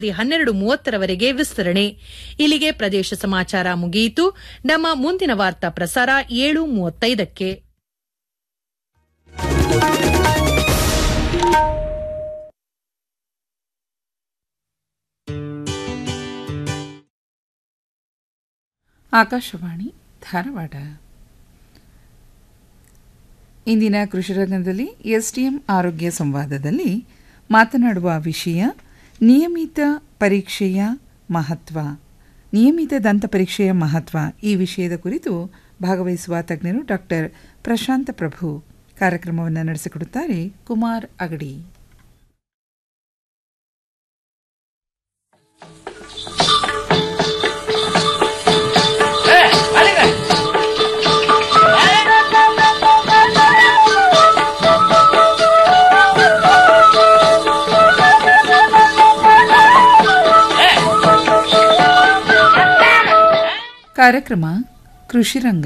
ಹನ್ನೆರಡು ಮೂವತ್ತರವರೆಗೆ ವಿಸ್ತರಣೆ ಇಲ್ಲಿಗೆ ಪ್ರದೇಶ ಸಮಾಚಾರ ಮುಗಿಯಿತು ನಮ್ಮ ಮುಂದಿನ ವಾರ್ತಾ ಪ್ರಸಾರ ಏಳು ಮೂವತ್ತೈದಕ್ಕೆ ಆಕಾಶವಾಣಿ ಧಾರವಾಡ ಇಂದಿನ ಕೃಷಿ ರಂಗದಲ್ಲಿ ಎಸ್ಡಿಎಂ ಆರೋಗ್ಯ ಸಂವಾದದಲ್ಲಿ ಮಾತನಾಡುವ ವಿಷಯ ನಿಯಮಿತ ಪರೀಕ್ಷೆಯ ಮಹತ್ವ ನಿಯಮಿತ ದಂತ ಪರೀಕ್ಷೆಯ ಮಹತ್ವ ಈ ವಿಷಯದ ಕುರಿತು ಭಾಗವಹಿಸುವ ತಜ್ಞರು ಡಾಕ್ಟರ್ ಪ್ರಶಾಂತ ಪ್ರಭು ಕಾರ್ಯಕ್ರಮವನ್ನು ನಡೆಸಿಕೊಡುತ್ತಾರೆ ಕುಮಾರ್ ಅಗಡಿ ಕಾರ್ಯಕ್ರಮ ಕೃಷಿರಂಗ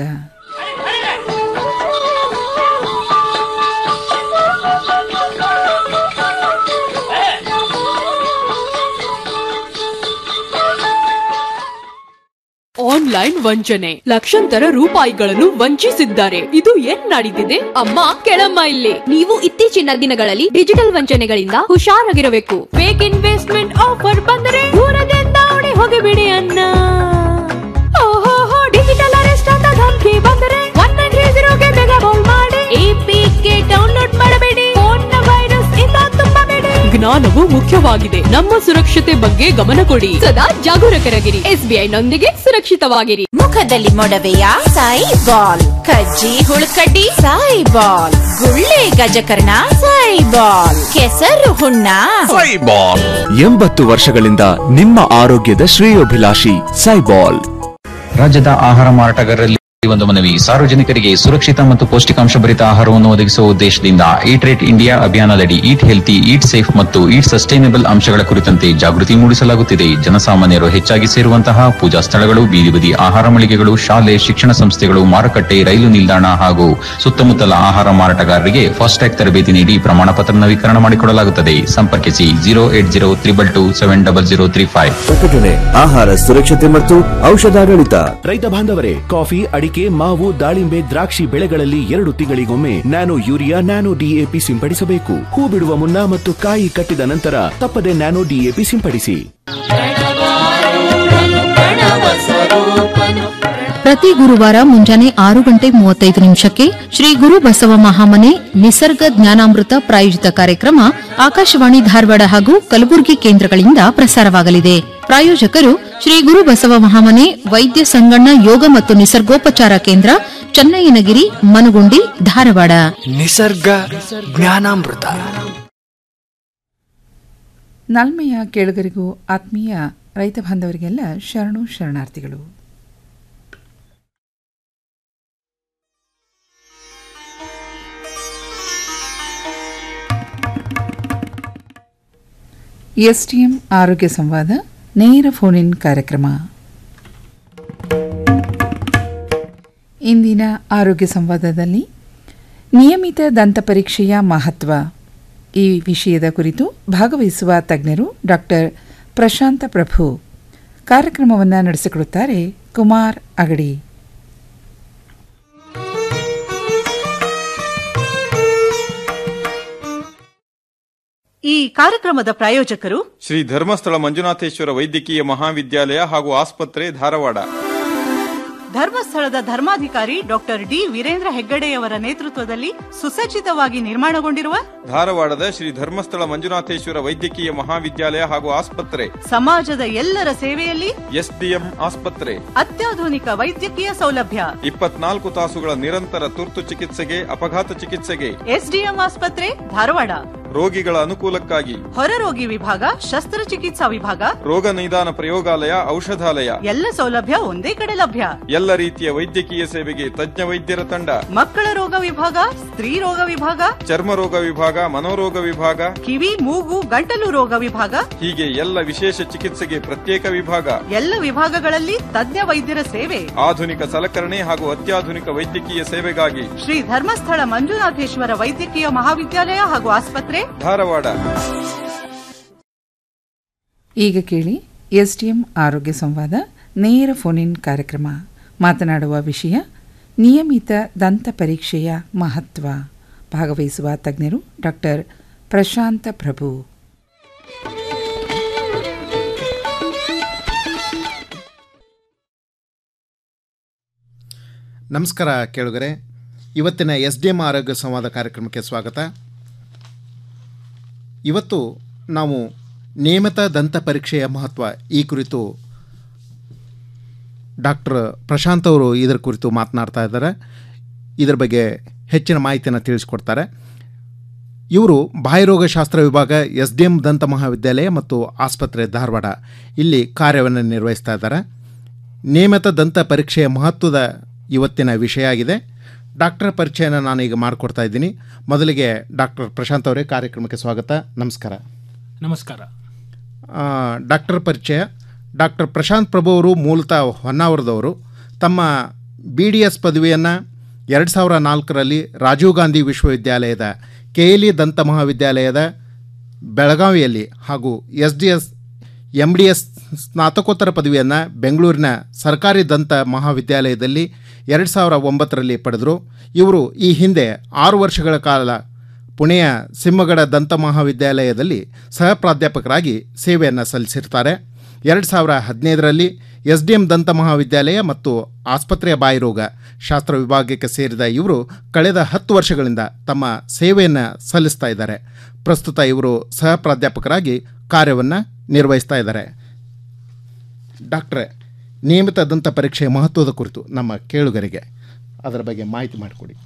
ಆನ್ಲೈನ್ ವಂಚನೆ ಲಕ್ಷಾಂತರ ರೂಪಾಯಿಗಳನ್ನು ವಂಚಿಸಿದ್ದಾರೆ ಇದು ಏನ್ ನಡೀತಿದೆ ಅಮ್ಮ ಕೆಳಮ್ಮ ಇಲ್ಲಿ ನೀವು ಇತ್ತೀಚಿನ ದಿನಗಳಲ್ಲಿ ಡಿಜಿಟಲ್ ವಂಚನೆಗಳಿಂದ ಹುಷಾರಾಗಿರಬೇಕು ಫೇಕ್ ಇನ್ವೆಸ್ಟ್ಮೆಂಟ್ ಆಫರ್ ಬಂದರೆ ದೂರದಿಂದ ಓಡಿ ಹೋಗಿಬಿಡಿ ಅನ್ನ ಓಹೋ ಡಿಜಿಟಲ್ ಅರೆಸ್ಟ್ ಅಂತ ಧಮಕಿ ಬಂದರೆ ಒನ್ ನೈನ್ ತ್ರೀ ಜೀರೋಗೆ ಬೇಗ ಕಾಲ್ ಮಾಡಿ ಎಪಿಕೆ ಡೌನ್ಲೋಡ್ ಮಾಡಬೇಡಿ ಫೋನ್ ವೈರಸ್ ಇಂದ ತುಂಬಬೇಡಿ ಜ್ಞಾನವು ಮುಖ್ಯವಾಗಿದೆ ನಮ್ಮ ಸುರಕ್ಷತೆ ಬಗ್ಗೆ ಗಮನ ಕೊಡಿ ಸದಾ ಜಾಗರೂಕರಾಗಿರಿ ಎಸ್ಬಿಐ ನೊಂದಿಗೆ ಸುರಕ್ಷಿತವಾಗಿರಿ ಮುಖದಲ್ಲಿ ಮೊಡವೆಯ ಸಾಯಿ ಬಾಲ್ ಕಜ್ಜಿ ಹುಳುಕಡ್ಡಿ ಸಾಯಿ ಬಾಲ್ ಗುಳ್ಳೆ ಗಜಕರ್ಣ ಸಾಯಿ ಬಾಲ್ ಕೆಸರು ಹುಣ್ಣ ಸೈಬಾಲ್ ಎಂಬತ್ತು ವರ್ಷಗಳಿಂದ ನಿಮ್ಮ ಆರೋಗ್ಯದ ಶ್ರೇಯೋಭಿಲಾಷಿ ಸೈಬಾಲ್ ರಾಜ್ಯದ ಆಹಾರ ಮಾರಾಟಗಾರರಲ್ಲಿ ಒಂದು ಮನವಿ ಸಾರ್ವಜನಿಕರಿಗೆ ಸುರಕ್ಷಿತ ಮತ್ತು ಪೌಷ್ಟಿಕಾಂಶ ಭರಿತ ಆಹಾರವನ್ನು ಒದಗಿಸುವ ಉದ್ದೇಶದಿಂದ ಈಟ್ ರೇಟ್ ಇಂಡಿಯಾ ಅಭಿಯಾನದಡಿ ಈಟ್ ಹೆಲ್ತಿ ಈಟ್ ಸೇಫ್ ಮತ್ತು ಈಟ್ ಸಸ್ಟೈನಬಲ್ ಅಂಶಗಳ ಕುರಿತಂತೆ ಜಾಗೃತಿ ಮೂಡಿಸಲಾಗುತ್ತಿದೆ ಜನಸಾಮಾನ್ಯರು ಹೆಚ್ಚಾಗಿ ಸೇರುವಂತಹ ಪೂಜಾ ಸ್ಥಳಗಳು ಬೀದಿ ಬದಿ ಆಹಾರ ಮಳಿಗೆಗಳು ಶಾಲೆ ಶಿಕ್ಷಣ ಸಂಸ್ಥೆಗಳು ಮಾರುಕಟ್ಟೆ ರೈಲು ನಿಲ್ದಾಣ ಹಾಗೂ ಸುತ್ತಮುತ್ತಲ ಆಹಾರ ಮಾರಾಟಗಾರರಿಗೆ ಫಾಸ್ಟ್ಯಾಗ್ ತರಬೇತಿ ನೀಡಿ ಪ್ರಮಾಣ ಪತ್ರ ನವೀಕರಣ ಮಾಡಿಕೊಡಲಾಗುತ್ತದೆ ಸಂಪರ್ಕಿಸಿ zero eight zero triple two seven double zero three five ಪ್ರಕಟಣೆ ಆಹಾರ ಸುರಕ್ಷತೆ ಮತ್ತು ಔಷಧಾಡಳಿತ ರೈತ ಬಾಂಧವರೇ ಕಾಫಿ ಅಡಿಕೆ ಮಾವು ದಾಳಿಂಬೆ ದ್ರಾಕ್ಷಿ ಬೆಳೆಗಳಲ್ಲಿ ಎರಡು ತಿಂಗಳಿಗೊಮ್ಮೆ ನ್ಯಾನೋ ಯೂರಿಯಾ ನ್ಯಾನೋ ಡಿಎಪಿ ಸಿಂಪಡಿಸಬೇಕು ಹೂ ಬಿಡುವ ಮುನ್ನ ಮತ್ತು ಕಾಯಿ ಕಟ್ಟಿದ ನಂತರ ತಪ್ಪದೆ ನ್ಯಾನೋ ಡಿಎಪಿ ಸಿಂಪಡಿಸಿ ಪ್ರತಿ ಗುರುವಾರ ಮುಂಜಾನೆ ಆರು ಗಂಟೆ ಮೂವತ್ತೈದು ನಿಮಿಷಕ್ಕೆ ಶ್ರೀ ಗುರು ಬಸವ ಮಹಾಮನೆ ನಿಸರ್ಗ ಜ್ಞಾನಾಮೃತ ಪ್ರಾಯೋಜಿತ ಕಾರ್ಯಕ್ರಮ ಆಕಾಶವಾಣಿ ಧಾರವಾಡ ಹಾಗೂ ಕಲಬುರಗಿ ಕೇಂದ್ರಗಳಿಂದ ಪ್ರಸಾರವಾಗಲಿದೆ ಪ್ರಾಯೋಜಕರು ಶ್ರೀ ಗುರು ಬಸವ ಮಹಾಮನೆ ವೈದ್ಯ ಸಂಗಣ್ಣ ಯೋಗ ಮತ್ತು ನಿಸರ್ಗೋಪಚಾರ ಕೇಂದ್ರ ಚನ್ನಯ್ಯನಗಿರಿ ಮನಗುಂಡಿ ಧಾರವಾಡ ನಿಸರ್ಗ ಜ್ಞಾನಾಮೃತ ನಾಲ್ಮೆಯ ಕೇಳುಗರಿಗೂ ಆತ್ಮೀಯ ರೈತ ಬಾಂಧವರಿಗೆಲ್ಲ ಶರಣು ಶರಣಾರ್ಥಿಗಳು ಎಸ್ಟಿಎಂ ಆರೋಗ್ಯ ಸಂವಾದ ನೇರ ಫೋನ್ ಇನ್ ಕಾರ್ಯಕ್ರಮ ಇಂದಿನ ಆರೋಗ್ಯ ಸಂವಾದದಲ್ಲಿ ನಿಯಮಿತ ದಂತ ಪರೀಕ್ಷೆಯ ಮಹತ್ವ ಈ ವಿಷಯದ ಕುರಿತು ಭಾಗವಹಿಸುವ ತಜ್ಞರು ಡಾಕ್ಟರ್ ಪ್ರಶಾಂತ ಪ್ರಭು ಕಾರ್ಯಕ್ರಮವನ್ನು ನಡೆಸಿಕೊಡುತ್ತಾರೆ ಕುಮಾರ್ ಅಗಡಿ ಈ ಕಾರ್ಯಕ್ರಮದ ಪ್ರಾಯೋಜಕರು ಶ್ರೀ ಧರ್ಮಸ್ಥಳ ಮಂಜುನಾಥೇಶ್ವರ ವೈದ್ಯಕೀಯ ಮಹಾವಿದ್ಯಾಲಯ ಹಾಗೂ ಆಸ್ಪತ್ರೆ ಧಾರವಾಡ ಧರ್ಮಸ್ಥಳದ ಧರ್ಮಾಧಿಕಾರಿ ಡಾಕ್ಟರ್ ಡಿ ವೀರೇಂದ್ರ ಹೆಗ್ಗಡೆಯವರ ನೇತೃತ್ವದಲ್ಲಿ ಸುಸಜ್ಜಿತವಾಗಿ ನಿರ್ಮಾಣಗೊಂಡಿರುವ ಧಾರವಾಡದ ಶ್ರೀ ಧರ್ಮಸ್ಥಳ ಮಂಜುನಾಥೇಶ್ವರ ವೈದ್ಯಕೀಯ ಮಹಾವಿದ್ಯಾಲಯ ಹಾಗೂ ಆಸ್ಪತ್ರೆ ಸಮಾಜದ ಎಲ್ಲರ ಸೇವೆಯಲ್ಲಿ ಎಸ್ಡಿಎಂ ಆಸ್ಪತ್ರೆ ಅತ್ಯಾಧುನಿಕ ವೈದ್ಯಕೀಯ ಸೌಲಭ್ಯ ಇಪ್ಪತ್ನಾಲ್ಕು ತಾಸುಗಳ ನಿರಂತರ ತುರ್ತು ಚಿಕಿತ್ಸೆಗೆ ಅಪಘಾತ ಚಿಕಿತ್ಸೆಗೆ ಎಸ್ಡಿಎಂ ಆಸ್ಪತ್ರೆ ಧಾರವಾಡ ರೋಗಿಗಳ ಅನುಕೂಲಕ್ಕಾಗಿ ಹೊರರೋಗಿ ವಿಭಾಗ ಶಸ್ತ್ರಚಿಕಿತ್ಸಾ ವಿಭಾಗ ರೋಗ ನಿದಾನ ಪ್ರಯೋಗಾಲಯ ಔಷಧಾಲಯ ಎಲ್ಲ ಸೌಲಭ್ಯ ಒಂದೇ ಕಡೆ ಲಭ್ಯ ಎಲ್ಲ ರೀತಿಯ ವೈದ್ಯಕೀಯ ಸೇವೆಗೆ ತಜ್ಞ ವೈದ್ಯರ ತಂಡ ಮಕ್ಕಳ ರೋಗ ವಿಭಾಗ ಸ್ತ್ರೀ ರೋಗ ವಿಭಾಗ ಚರ್ಮ ರೋಗ ವಿಭಾಗ ಮನೋರೋಗ ವಿಭಾಗ ಕಿವಿ ಮೂಗು ಗಂಟಲು ರೋಗ ವಿಭಾಗ ಹೀಗೆ ಎಲ್ಲ ವಿಶೇಷ ಚಿಕಿತ್ಸೆಗೆ ಪ್ರತ್ಯೇಕ ವಿಭಾಗ ಎಲ್ಲ ವಿಭಾಗಗಳಲ್ಲಿ ತಜ್ಞ ವೈದ್ಯರ ಸೇವೆ ಆಧುನಿಕ ಸಲಕರಣೆ ಹಾಗೂ ಅತ್ಯಾಧುನಿಕ ವೈದ್ಯಕೀಯ ಸೇವೆಗಾಗಿ ಶ್ರೀ ಧರ್ಮಸ್ಥಳ ಮಂಜುನಾಥೇಶ್ವರ ವೈದ್ಯಕೀಯ ಮಹಾವಿದ್ಯಾಲಯ ಹಾಗೂ ಆಸ್ಪತ್ರೆ ಧಾರವಾಡ ಈಗ ಕೇಳಿ ಎಸ್ ಡಿ ಎಂ ಆರೋಗ್ಯ ಸಂವಾದ ನೇರ ಫೋನ್ ಇನ್ ಕಾರ್ಯಕ್ರಮ ಮಾತನಾಡುವ ವಿಷಯ ನಿಯಮಿತ ದಂತ ಪರೀಕ್ಷೆಯ ಮಹತ್ವ ಭಾಗವಹಿಸುವ ತಜ್ಞರು ಡಾಕ್ಟರ್ ಪ್ರಶಾಂತ ಪ್ರಭು ನಮಸ್ಕಾರ ಕೇಳುಗರೆ ಇವತ್ತಿನ ಎಸ್ ಡಿ ಎಮ್ ಆರೋಗ್ಯ ಸಂವಾದ ಕಾರ್ಯಕ್ರಮಕ್ಕೆ ಸ್ವಾಗತ ಇವತ್ತು ನಾವು ನೇಮಿತ ದಂತ ಪರೀಕ್ಷೆಯ ಮಹತ್ವ ಈ ಕುರಿತು ಡಾಕ್ಟರ್ ಪ್ರಶಾಂತ್ ಅವರು ಇದರ ಕುರಿತು ಮಾತನಾಡ್ತಾ ಇದ್ದಾರೆ ಇದರ ಬಗ್ಗೆ ಹೆಚ್ಚಿನ ಮಾಹಿತಿಯನ್ನು ತಿಳಿಸ್ಕೊಡ್ತಾರೆ ಇವರು ಬಾಯಿರೋಗಶಾಸ್ತ್ರ ವಿಭಾಗ ಎಸ್ ಡಿ ಎಂ ದಂತ ಮಹಾವಿದ್ಯಾಲಯ ಮತ್ತು ಆಸ್ಪತ್ರೆ ಧಾರವಾಡ ಇಲ್ಲಿ ಕಾರ್ಯವನ್ನು ನಿರ್ವಹಿಸ್ತಾ ಇದ್ದಾರೆ ನೇಮಿತ ದಂತ ಪರೀಕ್ಷೆಯ ಮಹತ್ವದ ಇವತ್ತಿನ ವಿಷಯ ಆಗಿದೆ ಡಾಕ್ಟರ್ ಪರಿಚಯನ ನಾನೀಗ ಮಾಡಿಕೊಡ್ತಾ ಇದ್ದೀನಿ ಮೊದಲಿಗೆ ಡಾಕ್ಟರ್ ಪ್ರಶಾಂತ್ ಅವರೇ ಕಾರ್ಯಕ್ರಮಕ್ಕೆ ಸ್ವಾಗತ ನಮಸ್ಕಾರ ನಮಸ್ಕಾರ ಆ, ಡಾಕ್ಟರ್ ಪರಿಚಯ ಡಾಕ್ಟರ್ ಪ್ರಶಾಂತ್ ಪ್ರಭು ಅವರು ಮೂಲತಃ ಹೊನ್ನಾವರದವರು ತಮ್ಮ ಬಿ ಡಿ ಎಸ್ ಪದವಿಯನ್ನು ಎರಡು ಸಾವಿರ ನಾಲ್ಕರಲ್ಲಿ ರಾಜೀವ್ ಗಾಂಧಿ ವಿಶ್ವವಿದ್ಯಾಲಯದ ಕೆ ಎಲ್ ಇ ದಂತ ಮಹಾವಿದ್ಯಾಲಯದ ಬೆಳಗಾವಿಯಲ್ಲಿ ಹಾಗೂ S D S M D S ಸ್ನಾತಕೋತ್ತರ ಪದವಿಯನ್ನು ಬೆಂಗಳೂರಿನ ಸರ್ಕಾರಿ ದಂತ ಮಹಾವಿದ್ಯಾಲಯದಲ್ಲಿ ಎರಡು ಸಾವಿರ ಒಂಬತ್ತರಲ್ಲಿ ಪಡೆದರು ಇವರು ಈ ಹಿಂದೆ ಆರು ವರ್ಷಗಳ ಕಾಲ ಪುಣೆಯ ಸಿಂಹಗಡ ದಂತ ಮಹಾವಿದ್ಯಾಲಯದಲ್ಲಿ ಸಹ ಪ್ರಾಧ್ಯಾಪಕರಾಗಿ ಸೇವೆಯನ್ನು ಸಲ್ಲಿಸಿರ್ತಾರೆ ಎರಡು ಸಾವಿರ ಹದಿನೈದರಲ್ಲಿ ಎಸ್ ಡಿ ಎಂ ದಂತ ಮಹಾವಿದ್ಯಾಲಯ ಮತ್ತು ಆಸ್ಪತ್ರೆಯ ಬಾಯಿರೋಗ ಶಾಸ್ತ್ರ ವಿಭಾಗಕ್ಕೆ ಸೇರಿದ ಇವರು ಕಳೆದ ಹತ್ತು ವರ್ಷಗಳಿಂದ ತಮ್ಮ ಸೇವೆಯನ್ನು ಸಲ್ಲಿಸ್ತಾ ಇದ್ದಾರೆ ಪ್ರಸ್ತುತ ಇವರು ಸಹ ಪ್ರಾಧ್ಯಾಪಕರಾಗಿ ಕಾರ್ಯವನ್ನು ನಿರ್ವಹಿಸ್ತಾ ಇದ್ದಾರೆ ಡಾಕ್ಟ್ರೆ ನಿಯಮಿತ ದಂತ ಪರೀಕ್ಷೆಯ ಮಹತ್ವದ ಕುರಿತು ನಮ್ಮ ಕೇಳುಗರಿಗೆ ಅದರ ಬಗ್ಗೆ ಮಾಹಿತಿ ಮಾಡಿಕೊಡಿ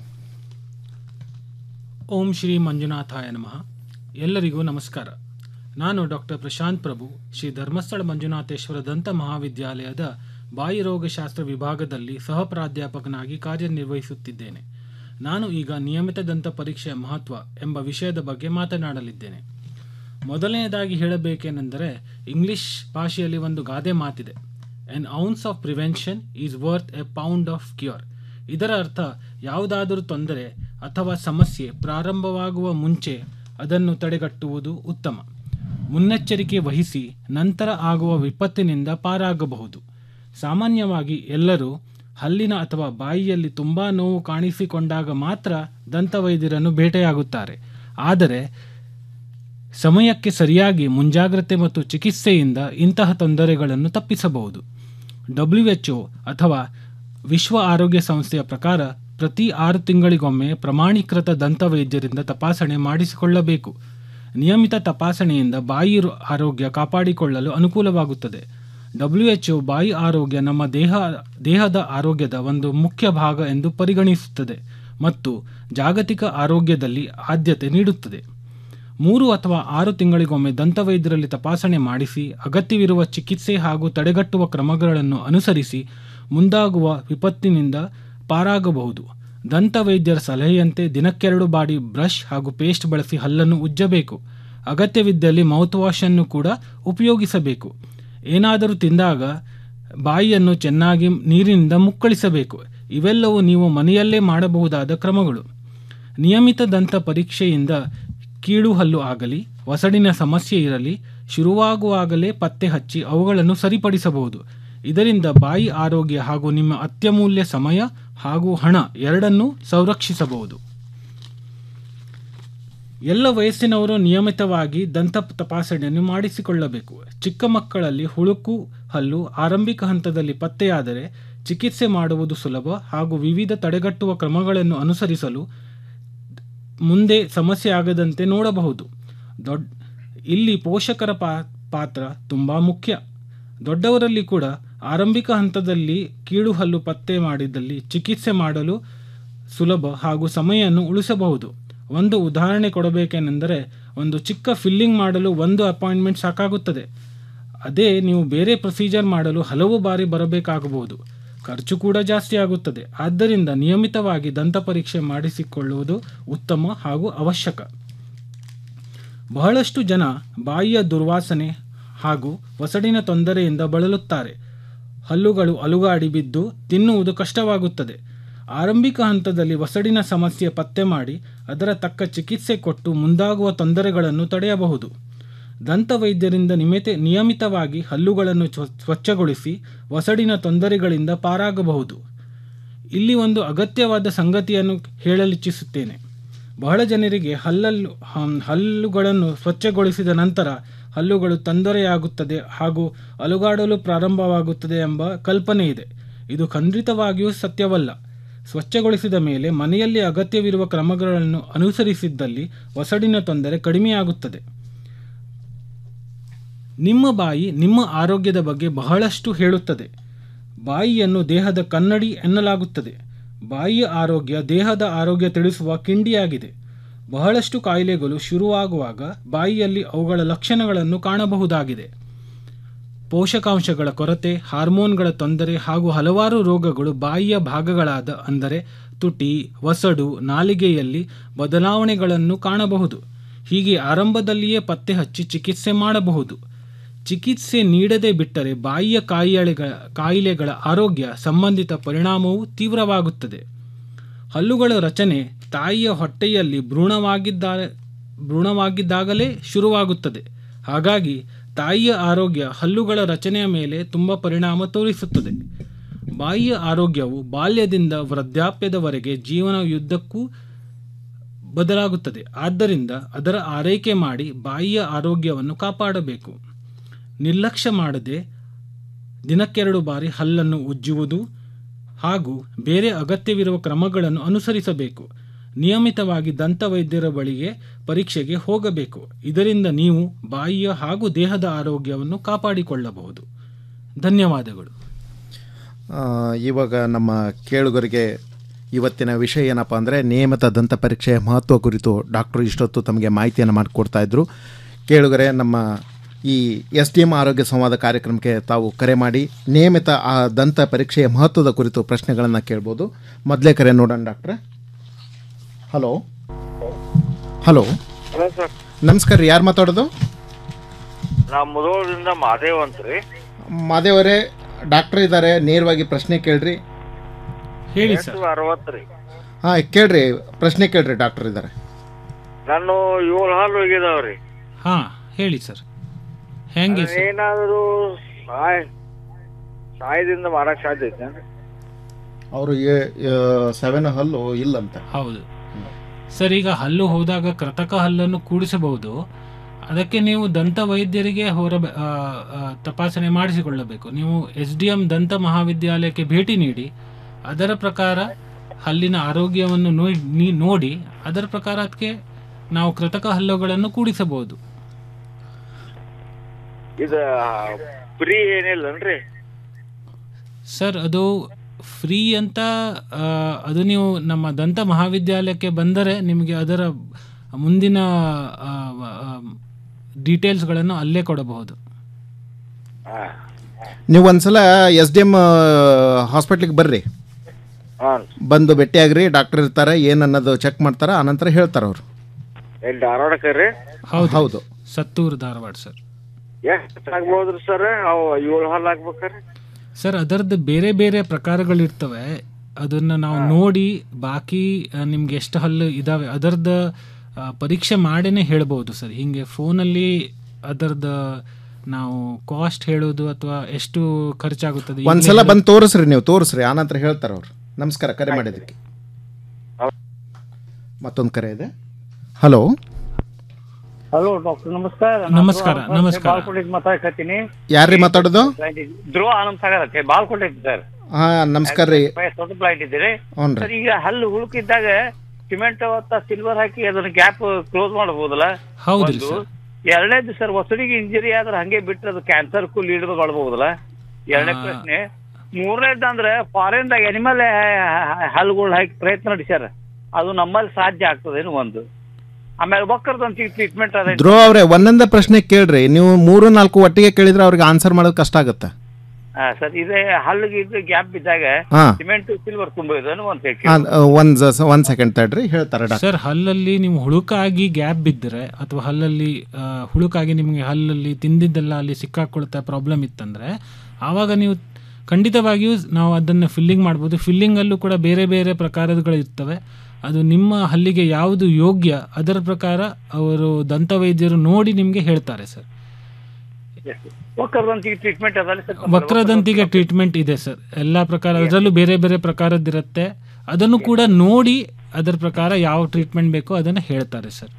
ಓಂ ಶ್ರೀ ಮಂಜುನಾಥಾಯ ನಮಃ ಎಲ್ಲರಿಗೂ ನಮಸ್ಕಾರ ನಾನು ಡಾಕ್ಟರ್ ಪ್ರಶಾಂತ್ ಪ್ರಭು ಶ್ರೀ ಧರ್ಮಸ್ಥಳ ಮಂಜುನಾಥೇಶ್ವರ ದಂತ ಮಹಾವಿದ್ಯಾಲಯದ ಬಾಯಿ ರೋಗಶಾಸ್ತ್ರ ವಿಭಾಗದಲ್ಲಿ ಸಹ ಪ್ರಾಧ್ಯಾಪಕನಾಗಿ ಕಾರ್ಯನಿರ್ವಹಿಸುತ್ತಿದ್ದೇನೆ ನಾನು ಈಗ ನಿಯಮಿತ ದಂತ ಪರೀಕ್ಷೆಯ ಮಹತ್ವ ಎಂಬ ವಿಷಯದ ಬಗ್ಗೆ ಮಾತನಾಡಲಿದ್ದೇನೆ ಮೊದಲನೆಯದಾಗಿ ಹೇಳಬೇಕೆಂದರೆ ಇಂಗ್ಲಿಷ್ ಭಾಷೆಯಲ್ಲಿ ಒಂದು ಗಾದೆ ಮಾತಿದೆ an ounce of prevention is worth a pound of cure ಇದರ ಅರ್ಥ ಯಾವುದಾದರೂ ತೊಂದರೆ ಅಥವಾ ಸಮಸ್ಯೆ ಪ್ರಾರಂಭವಾಗುವ ಮುಂಚೆ ಅದನ್ನು ತಡೆಗಟ್ಟುವುದು ಉತ್ತಮ ಮುನ್ನೆಚ್ಚರಿಕೆ ವಹಿಸಿ ನಂತರ ಆಗುವ ವಿಪತ್ತಿನಿಂದ ಪಾರಾಗಬಹುದು ಸಾಮಾನ್ಯವಾಗಿ ಎಲ್ಲರೂ ಹಲ್ಲಿನ ಅಥವಾ ಬಾಯಿಯಲ್ಲಿ ತುಂಬಾ ನೋವು ಕಾಣಿಸಿಕೊಂಡಾಗ ಮಾತ್ರ ದಂತವೈದ್ಯರನ್ನು ಭೇಟಿಯಾಗುತ್ತಾರೆ ಆದರೆ ಸಮಯಕ್ಕೆ ಸರಿಯಾಗಿ ಮುಂಜಾಗ್ರತೆ ಮತ್ತು ಚಿಕಿತ್ಸೆಯಿಂದ ಇಂತಹ ತೊಂದರೆಗಳನ್ನು ತಪ್ಪಿಸಬಹುದು ಡಬ್ಲ್ಯೂ ಎಚ್ ಅಥವಾ ವಿಶ್ವ ಆರೋಗ್ಯ ಸಂಸ್ಥೆಯ ಪ್ರಕಾರ ಪ್ರತಿ ಆರು ತಿಂಗಳಿಗೊಮ್ಮೆ ಪ್ರಮಾಣೀಕೃತ ದಂತವೈದ್ಯರಿಂದ ತಪಾಸಣೆ ಮಾಡಿಸಿಕೊಳ್ಳಬೇಕು ನಿಯಮಿತ ತಪಾಸಣೆಯಿಂದ ಬಾಯಿ ರೋ- ಆರೋಗ್ಯ ಕಾಪಾಡಿಕೊಳ್ಳಲು ಅನುಕೂಲವಾಗುತ್ತದೆ ಡಬ್ಲ್ಯೂ ಎಚ್ ಬಾಯಿ ಆರೋಗ್ಯ ನಮ್ಮ ದೇಹ ದೇಹದ ಆರೋಗ್ಯದ ಒಂದು ಮುಖ್ಯ ಭಾಗ ಎಂದು ಪರಿಗಣಿಸುತ್ತದೆ ಮತ್ತು ಜಾಗತಿಕ ಆರೋಗ್ಯದಲ್ಲಿ ಆದ್ಯತೆ ನೀಡುತ್ತದೆ ಮೂರು ಅಥವಾ ಆರು ತಿಂಗಳಿಗೊಮ್ಮೆ ದಂತವೈದ್ಯರಲ್ಲಿ ತಪಾಸಣೆ ಮಾಡಿಸಿ ಅಗತ್ಯವಿರುವ ಚಿಕಿತ್ಸೆ ಹಾಗೂ ತಡೆಗಟ್ಟುವ ಕ್ರಮಗಳನ್ನು ಅನುಸರಿಸಿ ಮುಂದಾಗುವ ವಿಪತ್ತಿನಿಂದ ಪಾರಾಗಬಹುದು ದಂತವೈದ್ಯರ ಸಲಹೆಯಂತೆ ದಿನಕ್ಕೆರಡು ಬಾರಿ ಬ್ರಷ್ ಹಾಗೂ ಪೇಸ್ಟ್ ಬಳಸಿ ಹಲ್ಲನ್ನು ಉಜ್ಜಬೇಕು ಅಗತ್ಯವಿದ್ದಲ್ಲಿ ಮೌತ್ ವಾಶ್ ಅನ್ನು ಕೂಡ ಉಪಯೋಗಿಸಬೇಕು ಏನಾದರೂ ತಿಂದಾಗ ಬಾಯಿಯನ್ನು ಚೆನ್ನಾಗಿ ನೀರಿನಿಂದ ಮುಕ್ಕಳಿಸಬೇಕು ಇವೆಲ್ಲವೂ ನೀವು ಮನೆಯಲ್ಲೇ ಮಾಡಬಹುದಾದ ಕ್ರಮಗಳು ನಿಯಮಿತ ದಂತ ಪರೀಕ್ಷೆಯಿಂದ ಕೀಳು ಹಲ್ಲು ಆಗಲಿ ಒಸಡಿನ ಸಮಸ್ಯೆ ಇರಲಿ ಶುರುವಾಗುವಾಗಲೇ ಪತ್ತೆ ಹಚ್ಚಿ ಅವುಗಳನ್ನು ಸರಿಪಡಿಸಬಹುದು ಇದರಿಂದ ಬಾಯಿ ಆರೋಗ್ಯ ಹಾಗೂ ನಿಮ್ಮ ಅತ್ಯಮೂಲ್ಯ ಸಮಯ ಹಾಗೂ ಹಣ ಎರಡನ್ನೂ ಸಂರಕ್ಷಿಸಬಹುದು ಎಲ್ಲ ವಯಸ್ಸಿನವರು ನಿಯಮಿತವಾಗಿ ದಂತ ತಪಾಸಣೆಯನ್ನು ಮಾಡಿಸಿಕೊಳ್ಳಬೇಕು ಚಿಕ್ಕ ಮಕ್ಕಳಲ್ಲಿ ಹುಳುಕು ಹಲ್ಲು ಆರಂಭಿಕ ಹಂತದಲ್ಲಿ ಪತ್ತೆಯಾದರೆ ಚಿಕಿತ್ಸೆ ಮಾಡುವುದು ಸುಲಭ ಹಾಗೂ ವಿವಿಧ ತಡೆಗಟ್ಟುವ ಕ್ರಮಗಳನ್ನು ಅನುಸರಿಸಲು ಮುಂದೆ ಸಮಸ್ಯೆ ಆಗದಂತೆ ನೋಡಬಹುದು ದೊಡ್ಡ ಇಲ್ಲಿ ಪೋಷಕರ ಪಾ ಪಾತ್ರ ತುಂಬ ಮುಖ್ಯ ದೊಡ್ಡವರಲ್ಲಿ ಕೂಡ ಆರಂಭಿಕ ಹಂತದಲ್ಲಿ ಕೀಳು ಹಲ್ಲು ಪತ್ತೆ ಮಾಡಿದಲ್ಲಿ ಚಿಕಿತ್ಸೆ ಮಾಡಲು ಸುಲಭ ಹಾಗೂ ಸಮಯವನ್ನು ಉಳಿಸಬಹುದು ಒಂದು ಉದಾಹರಣೆ ಕೊಡಬೇಕೆಂದರೆ ಒಂದು ಚಿಕ್ಕ ಫಿಲ್ಲಿಂಗ್ ಮಾಡಲು ಒಂದು ಅಪಾಯಿಂಟ್ಮೆಂಟ್ ಸಾಕಾಗುತ್ತದೆ ಅದೇ ನೀವು ಬೇರೆ ಪ್ರೊಸೀಜರ್ ಮಾಡಲು ಹಲವು ಬಾರಿ ಬರಬೇಕಾಗಬಹುದು ಖರ್ಚು ಕೂಡ ಜಾಸ್ತಿ ಆಗುತ್ತದೆ ಆದ್ದರಿಂದ ನಿಯಮಿತವಾಗಿ ದಂತ ಪರೀಕ್ಷೆ ಮಾಡಿಸಿಕೊಳ್ಳುವುದು ಉತ್ತಮ ಹಾಗೂ ಅವಶ್ಯಕ ಬಹಳಷ್ಟು ಜನ ಬಾಯಿಯ ದುರ್ವಾಸನೆ ಹಾಗೂ ಒಸಡಿನ ತೊಂದರೆಯಿಂದ ಬಳಲುತ್ತಾರೆ ಹಲ್ಲುಗಳು ಅಲುಗಾಡಿ ಬಿದ್ದು ತಿನ್ನುವುದು ಕಷ್ಟವಾಗುತ್ತದೆ ಆರಂಭಿಕ ಹಂತದಲ್ಲಿ ಒಸಡಿನ ಸಮಸ್ಯೆ ಪತ್ತೆ ಮಾಡಿ ಅದರ ತಕ್ಕ ಚಿಕಿತ್ಸೆ ಕೊಟ್ಟು ಮುಂದಾಗುವ ತೊಂದರೆಗಳನ್ನು ತಡೆಯಬಹುದು ದಂತವೈದ್ಯರಿಂದ ನಿಮಿತ ನಿಯಮಿತವಾಗಿ ಹಲ್ಲುಗಳನ್ನು ಸ್ವ- ಸ್ವಚ್ಛಗೊಳಿಸಿ ವಸಡಿನ ತೊಂದರೆಗಳಿಂದ ಪಾರಾಗಬಹುದು ಇಲ್ಲಿ ಒಂದು ಅಗತ್ಯವಾದ ಸಂಗತಿಯನ್ನು ಹೇಳಲಿಚ್ಛಿಸುತ್ತೇನೆ ಬಹಳ ಜನರಿಗೆ ಹಲ್ಲಲ್ಲು ಹಂ- ಹಲ್ಲುಗಳನ್ನು ಸ್ವಚ್ಛಗೊಳಿಸಿದ ನಂತರ ಹಲ್ಲುಗಳು ತೊಂದರೆಯಾಗುತ್ತದೆ ಹಾಗೂ ಅಲುಗಾಡಲು ಪ್ರಾರಂಭವಾಗುತ್ತದೆ ಎಂಬ ಕಲ್ಪನೆ ಇದೆ ಇದು ಖಂಡಿತವಾಗಿಯೂ ಸತ್ಯವಲ್ಲ ಸ್ವಚ್ಛಗೊಳಿಸಿದ ಮೇಲೆ ಮನೆಯಲ್ಲಿ ಅಗತ್ಯವಿರುವ ಕ್ರಮಗಳನ್ನು ಅನುಸರಿಸಿದ್ದಲ್ಲಿ ಒಸಡಿನ ತೊಂದರೆ ಕಡಿಮೆಯಾಗುತ್ತದೆ ನಿಮ್ಮ ಬಾಯಿ ನಿಮ್ಮ ಆರೋಗ್ಯದ ಬಗ್ಗೆ ಬಹಳಷ್ಟು ಹೇಳುತ್ತದೆ ಬಾಯಿಯನ್ನು ದೇಹದ ಕನ್ನಡಿ ಎನ್ನಲಾಗುತ್ತದೆ ಬಾಯಿಯ ಆರೋಗ್ಯ ದೇಹದ ಆರೋಗ್ಯ ತಿಳಿಸುವ ಕಿಂಡಿಯಾಗಿದೆ ಬಹಳಷ್ಟು ಕಾಯಿಲೆಗಳು ಶುರುವಾಗುವಾಗ ಬಾಯಿಯಲ್ಲಿ ಅವುಗಳ ಲಕ್ಷಣಗಳನ್ನು ಕಾಣಬಹುದಾಗಿದೆ ಪೋಷಕಾಂಶಗಳ ಕೊರತೆ ಹಾರ್ಮೋನ್ಗಳ ತೊಂದರೆ ಹಾಗೂ ಹಲವಾರು ರೋಗಗಳು ಬಾಯಿಯ ಭಾಗಗಳಾದ ಅಂದರೆ ತುಟಿ ವಸಡು ನಾಲಿಗೆಯಲ್ಲಿ ಬದಲಾವಣೆಗಳನ್ನು ಕಾಣಬಹುದು ಹೀಗೆ ಆರಂಭದಲ್ಲಿಯೇ ಪತ್ತೆ ಹಚ್ಚಿ ಚಿಕಿತ್ಸೆ ಮಾಡಬಹುದು ಚಿಕಿತ್ಸೆ ನೀಡದೆ ಬಿಟ್ಟರೆ ಬಾಯಿಯ ಕಾಯಿಲೆಗಳ ಕಾಯಿಲೆಗಳ ಆರೋಗ್ಯ ಸಂಬಂಧಿತ ಪರಿಣಾಮವು ತೀವ್ರವಾಗುತ್ತದೆ ಹಲ್ಲುಗಳ ರಚನೆ ತಾಯಿಯ ಹೊಟ್ಟೆಯಲ್ಲಿ ಭ್ರೂಣವಾಗಿದ್ದ ಭ್ರೂಣವಾಗಿದ್ದಾಗಲೇ ಶುರುವಾಗುತ್ತದೆ ಹಾಗಾಗಿ ತಾಯಿಯ ಆರೋಗ್ಯ ಹಲ್ಲುಗಳ ರಚನೆಯ ಮೇಲೆ ತುಂಬ ಪರಿಣಾಮ ತೋರಿಸುತ್ತದೆ ಬಾಯಿಯ ಆರೋಗ್ಯವು ಬಾಲ್ಯದಿಂದ ವೃದ್ಧಾಪ್ಯದವರೆಗೆ ಜೀವನಯುದ್ದಕ್ಕೂ ಬದಲಾಗುತ್ತದೆ ಆದ್ದರಿಂದ ಅದರ ಆರೈಕೆ ಮಾಡಿ ಬಾಯಿಯ ಆರೋಗ್ಯವನ್ನು ಕಾಪಾಡಬೇಕು ನಿರ್ಲಕ್ಷ್ಯ ಮಾಡದೆ ದಿನಕ್ಕೆರಡು ಬಾರಿ ಹಲ್ಲನ್ನು ಉಜ್ಜುವುದು ಹಾಗೂ ಬೇರೆ ಅಗತ್ಯವಿರುವ ಕ್ರಮಗಳನ್ನು ಅನುಸರಿಸಬೇಕು ನಿಯಮಿತವಾಗಿ ದಂತವೈದ್ಯರ ಬಳಿಗೆ ಪರೀಕ್ಷೆಗೆ ಹೋಗಬೇಕು ಇದರಿಂದ ನೀವು ಬಾಯಿಯ ಹಾಗೂ ದೇಹದ ಆರೋಗ್ಯವನ್ನು ಕಾಪಾಡಿಕೊಳ್ಳಬಹುದು ಧನ್ಯವಾದಗಳು ಆ, ಇವಾಗ ನಮ್ಮ ಕೇಳುಗರಿಗೆ ಇವತ್ತಿನ ವಿಷಯ ಏನಪ್ಪ ಅಂದರೆ ನಿಯಮಿತ ದಂತ ಪರೀಕ್ಷೆಯ ಮಹತ್ವ ಕುರಿತು ಡಾಕ್ಟರ್ ಇಷ್ಟೊತ್ತು ತಮಗೆ ಮಾಹಿತಿಯನ್ನು ಮಾಡಿಕೊಡ್ತಾ ಇದ್ರು ಕೇಳುಗರೆ ನಮ್ಮ ಈ ಎಸ್ ಡಿ ಎಮ್ ಆರೋಗ್ಯ ಸಂವಾದ ಕಾರ್ಯಕ್ರಮಕ್ಕೆ ತಾವು ಕರೆ ಮಾಡಿ ನಿಯಮಿತ ಆ ದಂತ ಪರೀಕ್ಷೆಯ ಮಹತ್ವದ ಕುರಿತು ಪ್ರಶ್ನೆಗಳನ್ನು ಕೇಳ್ಬೋದು ಮೊದಲೇ ಕರೆ ನೋಡೋಣ ಡಾಕ್ಟ್ರೆ ಹಲೋ ಹಲೋ ಹಲೋ ಸರ್ ನಮಸ್ಕಾರ ರೀ ಯಾರು ಮಾತಾಡೋದು ನಾ ಮುದೋಳದಿಂದ ಮಾದೇವ್ ಅಂತ್ರಿ ಮಾದೇವರೇ ಡಾಕ್ಟರ್ ಇದ್ದಾರೆ ನೇರವಾಗಿ ಪ್ರಶ್ನೆ ಕೇಳ್ರಿ ಹೇಳಿ ಎಂಟು ಅರವತ್ತ್ರಿ ಹಾಂ ಕೇಳ್ರಿ ಪ್ರಶ್ನೆ ಕೇಳ್ರಿ ಡಾಕ್ಟರ್ ಇದ್ದಾರೆ ನಾನು ಏಳು ಹಾಲು ಹೋಗಿದಾವ್ರಿ ಹಾ ಹೇಳಿ ಸರ್ ಹೆಂಗೆ ಸರ್ ಏನಾದರೂ ಸಹಾಯ ಸಹಾಯದಿಂದ ಮಾಡಕ್ ಸಾಧ್ಯ ಐತೆ ಅವರು ಸೆವೆನ್ ಹಲ್ಲು ಇಲ್ಲಂತ ಹೌದು ಸರ್ ಈಗ ಹಲ್ಲು ಹೋದಾಗ ಕೃತಕ ಹಲ್ಲನ್ನು ಕೂಡಿಸಬಹುದು ಅದಕ್ಕೆ ನೀವು ದಂತ ವೈದ್ಯರಿಗೆ ಹೊರ ಆ, ಆ, ತಪಾಸಣೆ ಮಾಡಿಸಿಕೊಳ್ಳಬೇಕು ನೀವು ಎಸ್ ಡಿ ಎಂ ದಂತ ಮಹಾವಿದ್ಯಾಲಯಕ್ಕೆ ಭೇಟಿ ನೀಡಿ ಅದರ ಪ್ರಕಾರ ಹಲ್ಲಿನ ಆರೋಗ್ಯವನ್ನು ನೋಡಿ ನೀ- ನೋಡಿ ಅದರ ಪ್ರಕಾರ ಅದಕ್ಕೆ ನಾವು ಕೃತಕ ಹಲ್ಲುಗಳನ್ನು ಕೂಡಿಸಬಹುದು ಇದ ಫ್ರೀ ಏನಿಲ್ಲನ್ರಿ ಸರ್ ಅದು ಫ್ರೀ ಅಂತ ಆ, ಅದು ನೀವು ನಮ್ಮ ದಂತ ಮಹಾವಿದ್ಯಾಲಯಕ್ಕೆ ಬಂದರೆ ನಿಮಗೆ ಅದರ ಮುಂದಿನ ಆ, ಆ, ಡೀಟೇಲ್ಸ್ಗಳನ್ನು ಅಲ್ಲೇ ಕೊಡಬಹುದು ನೀವು ಒಂದ್ಸಲ ಎಸ್ ಡಿ ಎಮ್ ಹಾಸ್ಪಿಟ್ಲಿಗೆ ಬರ್ರಿ ಹಾಂ ಬಂದು ಭೇಟಿಯಾಗ್ರಿ ಡಾಕ್ಟರ್ ಇರ್ತಾರೆ ಏನು ಅನ್ನೋದು ಚೆಕ್ ಮಾಡ್ತಾರೆ ಆನಂತರ ಹೇಳ್ತಾರೆ ಅವರು ಎಲ್ಲಿ ಧಾರವಾಡಕ್ಕೆ ರೀ ಹೌದು ಹೌದು ಸತ್ತೂರು ಧಾರವಾಡ ಸರ್ ಎಷ್ಟು ಆಗ್ಬೋದ್ರಿ ಸರ್ ಅವು ಏಳು ಹಾಲು ಹಾಕ್ಬೇಕ್ರಿ ಸರ್ ಅದರದ್ದು ಬೇರೆ ಬೇರೆ ಪ್ರಕಾರಗಳಿರ್ತವೆ ಅದನ್ನು ನಾವು ನೋಡಿ ಬಾಕಿ ಆ, ನಿಮ್ಗೆ ಎಷ್ಟು ಹಲ್ಲು ಇದಾವೆ ಅದರದ್ದು ಆ, ಪರೀಕ್ಷೆ ಮಾಡೇನೆ ಹೇಳ್ಬೋದು ಸರ್ ಹಿಂಗೆ ಫೋನಲ್ಲಿ ಅದರದ್ದು ನಾವು ಕಾಸ್ಟ್ ಹೇಳೋದು ಅಥವಾ ಎಷ್ಟು ಖರ್ಚಾಗುತ್ತದೆ ಈಗ್ಲೇ ಒಂದ್ಸಲ ಹೇಳೋದು- ಬಂದು ತೋರಿಸ್ರಿ ನೀವು ತೋರಿಸ್ರಿ ಆನಂತರ ಹೇಳ್ತಾರೆ ಅವರು ನಮಸ್ಕಾರ ಕರೆ ಮಾಡಿದ್ದಕ್ಕೆ ಮತ್ತೊಂದು ಕರೆ ಇದೆ ಹಲೋ ಹಲೋ ಡಾಕ್ಟರ್ ನಮಸ್ಕಾರ ನಮಸ್ಕಾರ, ನಮಸ್ಕಾರ. ಬಾಲ್ಕೋಟೆಗೆ ಮಾತಾಡ್ಕತ್ತೀನಿ ಯಾರ್ರಿ ಮಾತಾಡೋದು ಧ್ರುವ ಆನಂದ್ ಸಾಗರ್ ಅಂತ ಬಾಲ್ಕೋಟೆ ಸರ್ ಹಾಂ ನಮಸ್ಕಾರ ರೀ ದೊಡ್ಡ ಪ್ಲಾಂಟ್ ಇದ್ದೀರಿ ಹ್ಞೂ ರೀ ಸರ್ ಈಗ ಹಲ್ಲು ಹುಳುಕಿದ್ದಾಗ ಸಿಮೆಂಟ್ ಅವತ್ತ ಸಿಲ್ವರ್ ಹಾಕಿ ಅದನ್ನ ಗ್ಯಾಪ್ ಕ್ಲೋಸ್ ಮಾಡಬಹುದಲ್ಲ ಹೌದ್ರಿ ಒಂದು. ಸರ್. ಎರಡನೇದು ಸರ್ ಒಸಡಿಗೆ ಇಂಜರಿ ಆದ್ರೆ ಹಂಗೆ ಬಿಟ್ರೆ ಅದು ಕ್ಯಾನ್ಸರ್ ಕು ಲೀಡ್ ಮಾಡಬಹುದಲ್ಲ ಎರಡನೇ ಆ. ಪ್ರಶ್ನೆ ಮೂರನೇದು ಅಂದ್ರೆ ಫಾರಿನ್ ದಾಗ ಅನಿಮಲ್ ಹಲ್ಗಳು ಹಾಕಿ ಪ್ರಯತ್ನ ನಡೆಸ್ಯಾರ ಅದು ನಮ್ಮಲ್ಲಿ ಸಾಧ್ಯ ಆಗ್ತದೇನು ಒಂದು ಆಮೇಲೆ ಒಕ್ಕರ್ದಂತ ಟ್ರೀಟ್ಮೆಂಟ್ ಅದ ಧ್ರುವ ಅವರೇ ಒಂದೊಂದೇ ಪ್ರಶ್ನೆ ಕೇಳ್ರಿ ನೀವು ಮೂರು ನಾಲ್ಕು ಒಟ್ಟಿಗೆ ಕೇಳಿದ್ರೆ ಅವ್ರಿಗೆ ಆನ್ಸರ್ ಮಾಡೋದು ಕಷ್ಟ ಆಗುತ್ತೆ ಸರ್ ಇದೇ ಹಲ್ಲಿಗೆ ಇದು ಗ್ಯಾಪ್ ಬಿದ್ದಾಗ ಹಾ. ಸಿಮೆಂಟ್ ಸಿಲ್ವರ್ ತುಂಬಿದನು ಅಂತ ಹೇಳಿ ಹಾಂ ಒಂದು ಒಂದು ಸೆಕೆಂಡ್ ತಡ್ರಿ ಹೇಳ್ತಾರೆ ಡಾಕ್ಟರ್ ಸರ್ ಹಲ್ಲಲ್ಲಿ ನೀವು ಹುಳುಕಾಗಿ ಗ್ಯಾಪ್ ಬಿದ್ದರೆ ಅಥವಾ ಹಲ್ಲಲ್ಲಿ ಆ, ಹುಳುಕಾಗಿ ನಿಮಗೆ ಹಲ್ಲಲ್ಲಿ ತಿಂದಿದ್ದೆಲ್ಲ ಅಲ್ಲಿ ಸಿಕ್ಕಾಕೊಳ್ತಾ ಪ್ರಾಬ್ಲಮ್ ಇತ್ತಂದರೆ ಆವಾಗ ನೀವು ಖಂಡಿತವಾಗಿಯೂ ನಾವು ಅದನ್ನು ಫಿಲ್ಲಿಂಗ್ ಮಾಡ್ಬೋದು ಫಿಲ್ಲಿಂಗಲ್ಲೂ ಕೂಡ ಬೇರೆ ಬೇರೆ ಪ್ರಕಾರಗಳು ಇರ್ತವೆ ಅದು ನಿಮ್ಮ ಹಲ್ಲಿಗೆ ಯಾವುದು ಯೋಗ್ಯ ಅದರ ಪ್ರಕಾರ ಅವರು ದಂತವೈದ್ಯರು ನೋಡಿ ನಿಮಗೆ ಹೇಳ್ತಾರೆ ಸರ್ ವಕ್ರದಂತಿಗೆ ಟ್ರೀಟ್ಮೆಂಟ್ ಅದಲ್ಲ ಸರ್ ವಕ್ರದಂತಿಗೆ ಟ್ರೀಟ್ಮೆಂಟ್ ಇದೆ ಸರ್ ಎಲ್ಲ ಪ್ರಕಾರ ಅದರಲ್ಲೂ ಬೇರೆ ಬೇರೆ ಪ್ರಕಾರದ್ದಿರುತ್ತೆ ಅದನ್ನು ಕೂಡ ನೋಡಿ ಅದರ ಪ್ರಕಾರ ಯಾವ ಟ್ರೀಟ್ಮೆಂಟ್ ಬೇಕೋ ಅದನ್ನು ಹೇಳ್ತಾರೆ ಸರ್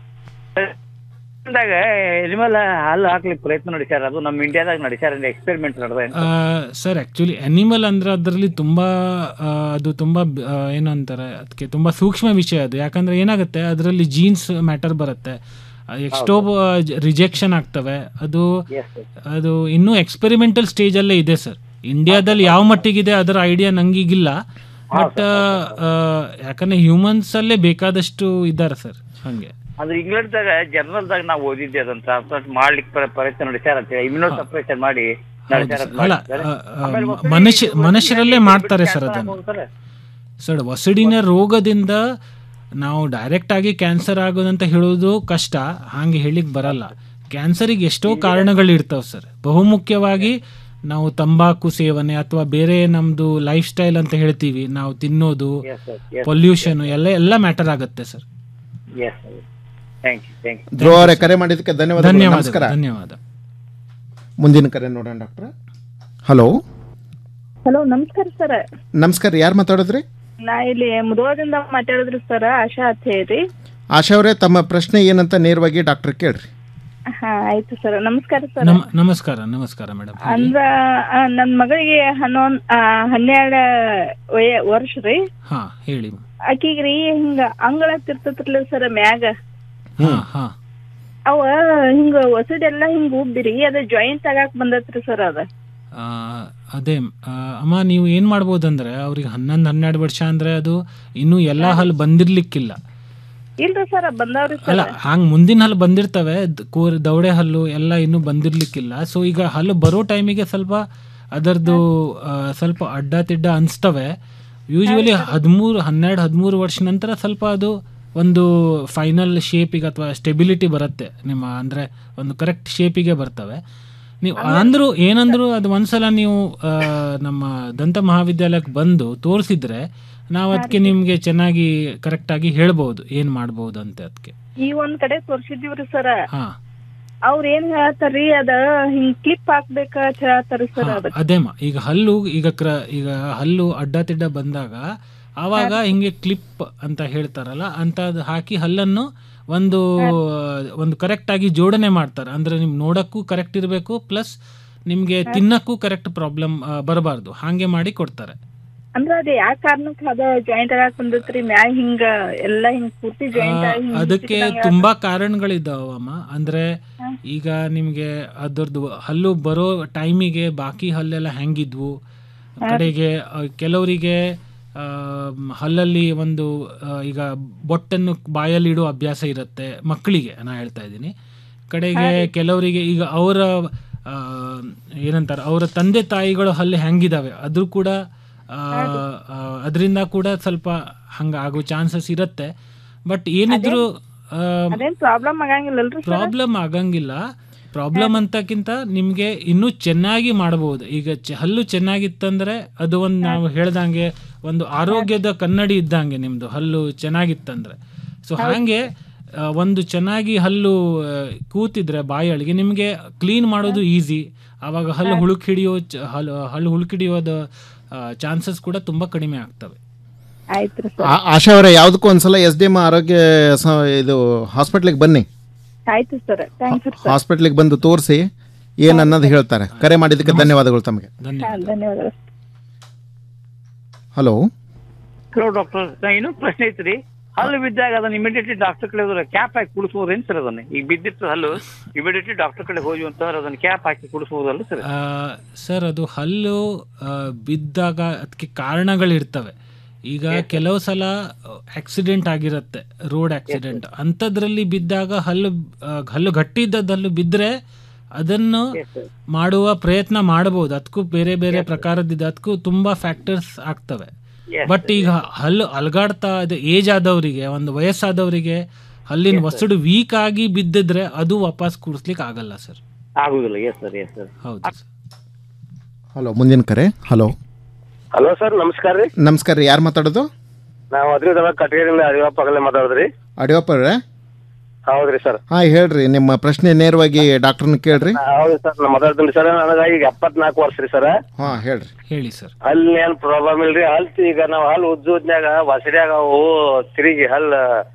ಅಂದಾಗ ಎನಿಮಲ್ ಹಲ್ಲು ಹಾಕ್ಲಿಕ್ಕೆ ಪ್ರಯತ್ನ ನಡೆಸ್ಯಾರ ಅದು ನಮ್ಮ ಇಂಡಿಯಾದಾಗ ನಡೆಸ್ಯಾರ ಎಕ್ಸ್ಪೆರಿಮೆಂಟ್ ನಡೆದ ಆ, ಸರ್ ಆ್ಯಕ್ಚುಲಿ ಅನಿಮಲ್ ಅಂದ್ರೆ ಅದರಲ್ಲಿ ತುಂಬ ಆ, ಅದು ತುಂಬ ಆ, ಏನು ಅಂತಾರೆ ಅದಕ್ಕೆ ತುಂಬ ಸೂಕ್ಷ್ಮ ವಿಷಯ ಅದು ಯಾಕಂದ್ರೆ ಏನಾಗುತ್ತೆ ಅದರಲ್ಲಿ ಜೀನ್ಸ್ ಮ್ಯಾಟರ್ ಬರುತ್ತೆ ಎಷ್ಟೋ ರಿಜೆಕ್ಷನ್ ಆಗ್ತವೆ ಅದು ಅದು ಇನ್ನೂ ಎಕ್ಸ್ಪೆರಿಮೆಂಟಲ್ ಸ್ಟೇಜಲ್ಲೇ ಇದೆ ಸರ್ ಇಂಡಿಯಾದಲ್ಲಿ ಯಾವ ಮಟ್ಟಿಗಿದೆ ಅದರ ಐಡಿಯಾ ನಂಗೀಗಿಲ್ಲ ಬಟ್ ಯಾಕಂದ್ರೆ ಹ್ಯೂಮನ್ಸ್ ಅಲ್ಲೇ ಬೇಕಾದಷ್ಟು ಇದ್ದಾರೆ ಸರ್ ಹಾಗೆ ಅಂದ್ರೆ ಇಂಗ್ಲೆಂಡ್ದಾಗ ಜರ್ನಲ್ದಾಗ ನಾವು ಓದಿದ್ದೆ ಅದನ್ನ ಟ್ರಾನ್ಸ್ಪ್ಲಾಂಟ್ ಮಾಡ್ಲಿಕ್ಕೆ ಪ್ರ- ಪ್ರಯತ್ನ ನಡೆಸ್ಯಾರ ಅಂತ ಹೇಳಿ ಇಮ್ಯುನೋ ಸಪ್ರೇಷನ್ ಮಾಡಿ ನಡೆಸ್ಯಾರ ಅಂತ ಅಲ್ಲ ಮಾಡಿದ್ದಾರೆ. ಆ, ಆ, ಆಮೇಲೆ ಮ- ವಸಡಿ- ಮನುಷ್ಯ ವಸಡಿ ಮನುಷ್ಯರಲ್ಲೇ ಬಿಟ್ಟು ಮಾಡ್ತಾರೆ ಕ್ಯಾನ್ಸರ್ ಸರ್ ಅದನ್ನು ಆಗ್ಬೋದು ಸರ್ ವಸಡಿನ ರೋಗದಿಂದ ನಾವು ಡೈರೆಕ್ಟ್ ಆಗಿ ಕ್ಯಾನ್ಸರ್ ಆಗೋದಂತ ಹೇಳೋದು ಕಷ್ಟ ಹಾಗೆ ಹೇಳಿಕ್ ಬರಲ್ಲ ಕ್ಯಾನ್ಸರಿಗೆ ಎಷ್ಟೋ ಕಾರಣಗಳಿರ್ತಾವೆ ಸರ್ ಬಹುಮುಖ್ಯವಾಗಿ ನಾವು ತಂಬಾಕು ಸೇವನೆ ಅಥವಾ ಬೇರೆ ನಮ್ದು ಲೈಫ್ ಸ್ಟೈಲ್ ಅಂತ ಹೇಳ್ತೀವಿ ನಾವು ತಿನ್ನೋದು Yes, sir. Yes, ಪೊಲ್ಯೂಷನ್ ಎಲ್ಲ ಎಲ್ಲ ಮ್ಯಾಟರ್ ಆಗುತ್ತೆ sir Yes, sir. Thank you, thank you. Dhruva ಅವರೇ ಕರೆ ಮಾಡಿದ್ದಕ್ಕೆ ಧನ್ಯವಾದ ಧನ್ಯವಾದ ನಮಸ್ಕಾರ ಧನ್ಯವಾದ ಮುಂದಿನ ಕರೆ ನೋಡೋಣ ಡಾಕ್ಟ್ರ ಹಲೋ ಹಲೋ ನಮಸ್ಕಾರ ಸರ್ ನಮಸ್ಕಾರ ಯಾರು ಮಾತಾಡಿದ್ರಿ ನಾ ಇಲ್ಲಿ ಮುಧೋಳದಿಂದ ಮಾತಾಡಿದ್ರಿ ಸರ್ ಆಶಾ ಅಂತ ಹೇಳಿ ಆಶಾ ಅವರೇ ತಮ್ಮ ಪ್ರಶ್ನೆ ಏನಂತ ನೇರವಾಗಿ ಡಾಕ್ಟರ್ ಕೇಳ್ರಿ ಹಾ ಆಯ್ತು ಸರ್ ನಮಸ್ಕಾರ ಸರ್ ನಮ ನಮಸ್ಕಾರ ನಮಸ್ಕಾರ ಮೇಡಮ್ ಅಂದ್ರ ಆ, ನನ್ ಮಗಳಿಗೆ ಹನ್ನೊಂದ್ ಆ, ಹನ್ನೆರಡು ವಯ ವರ್ಷ ರೀ ಹಾ ಹೇಳಿ ಆಕಿಗ್ ರೀ ಹಿಂಗ ಅಂಗಳ ತಿರ್ತತ್ರಲ್ಲ ಸರ್ ಮ್ಯಾಗ ಹಾ ಹಾ ಅವ ಹಿಂಗ ಹೊಸದೆಲ್ಲ ಹಿಂಗ ಉಬ್ಬಿರಿ ಅದ ಜಾಯಿಂಟ್ ಆಗಾಕ್ ಬಂದತ್ರಿ ಸರ್ ಅದ ಆ, ಅದೇ ಆ, ಅಮ್ಮ ನೀವು ಏನು ಮಾಡ್ಬೋದಂದ್ರೆ ಅವ್ರಿಗೆ ಹನ್ನೊಂದು ಹನ್ನೆರಡು ವರ್ಷ ಅಂದರೆ ಅದು ಇನ್ನೂ ಎಲ್ಲ ಹಲ್ಲು ಬಂದಿರ್ಲಿಕ್ಕಿಲ್ಲ ಇಲ್ರಿ ಸರ್ ಬಂದವ್ರಿ ಅಲ್ಲ ಸರ್ ಹಂಗೆ ಮುಂದಿನ ಹಲ್ಲು ಬಂದಿರ್ತವೆ ದ್- ಕೂರ್ ದವಡೆ ಹಲ್ಲು ಎಲ್ಲ ಇನ್ನೂ ಬಂದಿರ್ಲಿಕ್ಕಿಲ್ಲ ಸೊ ಈಗ ಹಲ್ಲು ಬರೋ ಟೈಮಿಗೆ ಸ್ವಲ್ಪ ಅದರದ್ದು ಆ, ಸ್ವಲ್ಪ ಅಡ್ಡ ತಿಡ್ಡ ಅನಿಸ್ತವೆ ಯೂಶ್ವಲಿ ಹದಿಮೂರು ಹನ್ನೆರಡು ಹದಿಮೂರು ವರ್ಷ ನಂತರ ಸ್ವಲ್ಪ ಅದು ಒಂದು ಫೈನಲ್ ಶೇಪಿಗೆ ಅಥವಾ ಸ್ಟೆಬಿಲಿಟಿ ಬರುತ್ತೆ ನಿಮ್ಮ ಅಂದರೆ ಒಂದು ಕರೆಕ್ಟ್ ಶೇಪಿಗೆ ಬರ್ತವೆ ನೀವು ಅಂದರೂ ಏನಂದ್ರು ಅದು ಒಂದ್ಸಲ ನೀವು ಆ, ನಮ್ಮ ದಂತ ಮಹಾವಿದ್ಯಾಲಯಕ್ಕೆ ಬಂದು ತೋರಿಸಿದ್ರೆ ನಾವು ಅದಕ್ಕೆ ನಿಮಗೆ ಚೆನ್ನಾಗಿ ಕರೆಕ್ಟಾಗಿ ಹೇಳ್ಬೋದು ಏನು ಮಾಡ್ಬೋದು ಅಂತ ಅದಕ್ಕೆ ಈ ಒಂದ್ ಕಡೆ ತೋರ್ಸಿದೀವ್ರಿ ಸರ್ ಹಾಂ ಅವ್ರ ಏನ್ ಹೇಳ್ತಾರ್ರಿ ಅದ ಹಿಂಗ್ ಕ್ಲಿಪ್ ಹಾಕ್ಬೇಕ ಅಂತ ಹೇಳ್ತಾರಿ ಸರ್ ಅದ ಅದೇಮ್ಮ ಈಗ ಹಲ್ಲು ಈಗ ಕ್ರ ಈಗ ಹಲ್ಲು ಅಡ್ಡ ತಿಡ್ಡ ಬಂದಾಗ ಆವಾಗ ಹಿಂಗೆ ಕ್ಲಿಪ್ ಅಂತ ಹೇಳ್ತಾರಲ್ಲ ಅಂತದ್ ಹಾಕಿ ಹಲ್ಲನ್ನು ಒಂದು ಒಂದು ಕರೆಕ್ಟ್ ಆಗಿ ಜೋಡಣೆ ಮಾಡ್ತಾರೆ ಅಂದ್ರೆ ನಿಮ್ ನೋಡಕ್ಕೂ ಕರೆಕ್ಟ್ ಇರಬೇಕು ಪ್ಲಸ್ ನಿಮ್ಗೆ ತಿನ್ನಕ್ಕೂ ಕರೆಕ್ಟ್ ಪ್ರಾಬ್ಲಮ್ ಬರಬಾರ್ದು ಹಾಗೆ ಮಾಡಿ ಕೊಡ್ತಾರೆ ಅಂದ್ರ ಅದ ಯಾವ ಕಾರಣಕ್ಕ ಅದ ಜಾಯಿಂಟ್ ಆಗಾಕ್ ಬಂದತ್ರಿ ಮ್ಯಾಗ ಹಿಂಗ ಎಲ್ಲಾ ಹಿಂಗ್ ಪೂರ್ತಿ ಜಾಯಿಂಟ್ ಆಗಿ ಹಿಂಗ್ ಅದಕ್ಕೆ ಸಿಕ್ಕಿದಂಗ ತುಂಬಾ ಕಾರಣಗಳಿದ್ದಾವಮ್ಮ ಅಂದ್ರೆ ಈಗ ನಿಮ್ಗೆ ಅದರದ್ದು ಹಲ್ಲು ಬರೋ ಟೈಮಿಗೆ ಬಾಕಿ ಹಲ್ಲೆಲ್ಲ ಹೆಂಗಿದ್ವು ಕಡೆಗೆ ಆ, ಕೆಲವರಿಗೆ ಆ, ಮ್, ಹಲ್ಲಲ್ಲಿ ಒಂದು ಆ, ಈಗ ಬೊಟ್ಟನ್ನು ಬಾಯಲ್ಲಿ ಇಡೋ ಅಭ್ಯಾಸ ಇರುತ್ತೆ ಮಕ್ಕಳಿಗೆ ನಾ ಹೇಳ್ತಾ ಇದ್ದೀನಿ ಕಡೆಗೆ ಕೆಲವರಿಗೆ ಈಗ ಅವರ ಆ, ಏನಂತಾರೆ ಅವರ ತಂದೆ ತಾಯಿಗಳು ಹಲ್ಲು ಹೆಂಗಿದಾವೆ ಅದು ಕೂಡ ಅದರಿಂದ ಕೂಡ ಸ್ವಲ್ಪ ಹಂಗ ಆಗೋ ಚಾನ್ಸಸ್ ಇರುತ್ತೆ ಬಟ್ ಏನಿದ್ರು ಅದೇನ್ ಪ್ರಾಬ್ಲಮ್ ಆಗಂಗಿಲ್ಲಲ್ರಿ ಸರ್ ಪ್ರಾಬ್ಲಮ್ ಆಗಂಗಿಲ್ಲ ಪ್ರಾಬ್ಲಮ್ ಅಂತಕ್ಕಿಂತ ನಿಮಗೆ ಇನ್ನೂ ಚೆನ್ನಾಗಿ ಮಾಡಬಹುದು ಈಗ ಚ- ಹಲ್ಲು ಚೆನ್ನಾಗಿತ್ತಂದ್ರೆ ಅದು ಒಂದು ನಾವು ಹೇಳ್ದಂಗೆ ಒಂದು ಆರೋಗ್ಯದ ಕನ್ನಡಿ ಇದ್ದಂಗೆ ನಿಮ್ದು ಹಲ್ಲು ಚೆನ್ನಾಗಿತ್ತಂದ್ರೆ ಸೊ ಹಾಗೆ ಆ, ಒಂದು ಚೆನ್ನಾಗಿ ಹಲ್ಲು ಆ, ಕೂತಿದ್ರೆ ಬಾಯೊಳಗೆ ನಿಮಗೆ ಕ್ಲೀನ್ ಮಾಡೋದು ಈಸಿ ಆವಾಗ ಹಲ್ಲು ಹುಳುಕ್ ಹಿಡಿಯೋ ಚ- ಹಲ್ಲು ಹಲ್ಲು ಹುಳುಕ್ ಹಿಡಿಯೋದ ಚಾನ್ಸಸ್ ಕೂಡ ತುಂಬಾ ಕಡಿಮೆ ಆಗ್ತವೆ ಆಯ್ತ್ರಿ ಆ- ಆಶಾ ಅವರೇ ಯಾವುದಕ್ಕೂ ಒಂದ್ಸಲ ಎಸ್ ಡಿ ಎಮ್ ಆರೋಗ್ಯ ಸ- ಇದು ಹಾಸ್ಪಿಟ್ಲಿಗೆ ಬನ್ನಿ ಆಯ್ತು ಸರ್ ಥ್ಯಾಂಕ್ಸ್ ಸರ್ ಹಾಸ್ಪಿಟ್ಲಿಗೆ ಬಂದು ತೋರಿಸಿ ಏನು ಅನ್ನೋದು ಹೇಳ್ತಾರೆ ಕರೆ ಮಾಡಿದ್ದಕ್ಕೆ ಧನ್ಯವಾದಗಳು ತಮಗೆ ಧನ್ಯವಾದಗಳು ಹಲೋ ಹಲೋ ಡಾಕ್ಟರ್ ಇನ್ನೊಂದು ಪ್ರಶ್ನೆ ಐತ್ರಿ ಹಲ್ಲು ಬಿದ್ದಾಗ ಅದನ್ನ ಇಮಿಡಿಯೇಟ್ಲಿ ಡಾಕ್ಟರ್ ಕಡೆ ಹೋದ್ರೆ ಕ್ಯಾಪ್ ಹಾಕಿ ಕುಡಿಸ್ಬೋದೇನು ಸರ್ ಅದನ್ನ ಈಗ ಬಿದ್ದಿತ್ತು ಹಲ್ಲು ಇಮಿಡಿಯೇಟ್ಲಿ ಡಾಕ್ಟರ್ ಕಡೆ ಹೋಗಿ ಅಂತಂದ್ರೆ ಅದನ್ನ ಕ್ಯಾಪ್ ಹಾಕಿ ಕುಡಿಸ್ಬೋದಲ್ಲ ಸರ್ ಆ, ಸರ್ ಅದು ಹಲ್ಲು ಆ, ಬಿದ್ದಾಗ ಅದಕ್ಕೆ ಕಾರಣಗಳಿರ್ತವೆ ಈಗ ಕೆಲವು ಸಲ ಆಕ್ಸಿಡೆಂಟ್ ಆಗಿರುತ್ತೆ ರೋಡ್ ಆಕ್ಸಿಡೆಂಟ್ ಅಂಥದ್ರಲ್ಲಿ ಬಿದ್ದಾಗ ಹಲ್ಲು ಆ, ಹಲ್ಲು ಗಟ್ಟಿ ಇದ್ದದ್ದು ಹಲ್ಲು ಬಿದ್ದರೆ ಅದನ್ನು ಮಾಡುವ ಪ್ರಯತ್ನ ಮಾಡಬಹುದು ಅದಕ್ಕೂ ಬೇರೆ ಬೇರೆ ಪ್ರಕಾರದಿದೆ ಅದಕ್ಕೂ ತುಂಬಾ ಫ್ಯಾಕ್ಟರ್ಸ್ ಆಗ್ತವೆ ಬಟ್ ಈಗ ಹಲ್ಲು ಅಲ್ಗಾಡ್ತಾ ಇದೆ ಏಜ್ ಆದವರಿಗೆ ಒಂದು ವಯಸ್ಸಾದವರಿಗೆ ಹಲ್ಲಿನ ವಸಡು ವೀಕ್ ಆಗಿ ಬಿದ್ದಿದ್ರೆ ಅದು ವಾಪಸ್ ಕೂಡಿಸ್ಲಿಕ್ಕೆ ಆಗಲ್ಲ ಸರ್ ಆಗುದಿಲ್ಲ ಎಸ್ ಸರ್ ಎಸ್ ಸರ್ ಹೌದು ಹಲೋ ಮುಂದಿನ ಕರೆ ಹಲೋ ಹಲೋ ಸರ್ ನಮಸ್ಕಾರ ರೀ ನಮಸ್ಕಾರ ರೀ ಯಾರು ಮಾತಾಡೋದು ನಾವು ಅದ್ರಿಂದ ಕಟಗೇರಿಯಿಂದ ಅರಿವಪ್ಪ ಆಗಲೇ ಮಾತಾಡಿದ್ರಿ ಅಡಿಯಪ್ಪರೇ ಹೌದ್ರಿ ಸರ್ ಹಾಂ ಹೇಳ್ರಿ ನಿಮ್ಮ ಪ್ರಶ್ನೆ ನೇರವಾಗಿ ಡಾಕ್ಟರ್ನ ಕೇಳ್ರಿ ಹೌದು ಸರ್ ನಾ ಮಾತಾಡ್ತೀನಿ ಸರ್ ನನಗ ಈಗ ಎಪ್ಪತ್ನಾಲ್ಕು ವರ್ಷ ರೀ ಸರ್ ಹಾಂ ಹೇಳ್ರಿ ಹೇಳಿ ಸರ್ ಅಲ್ಲಿ ಏನ್ ಪ್ರಾಬ್ಲಮ್ ಇಲ್ರಿ ಹಲ್ತ್ ಈಗ ನಾವು ಹಲ್ ಉಜ್ಜುದ್ನ್ಯಾಗ ವಸಡ್ಯಾಗ ಅವು ತಿರುಗಿ ಹಲ್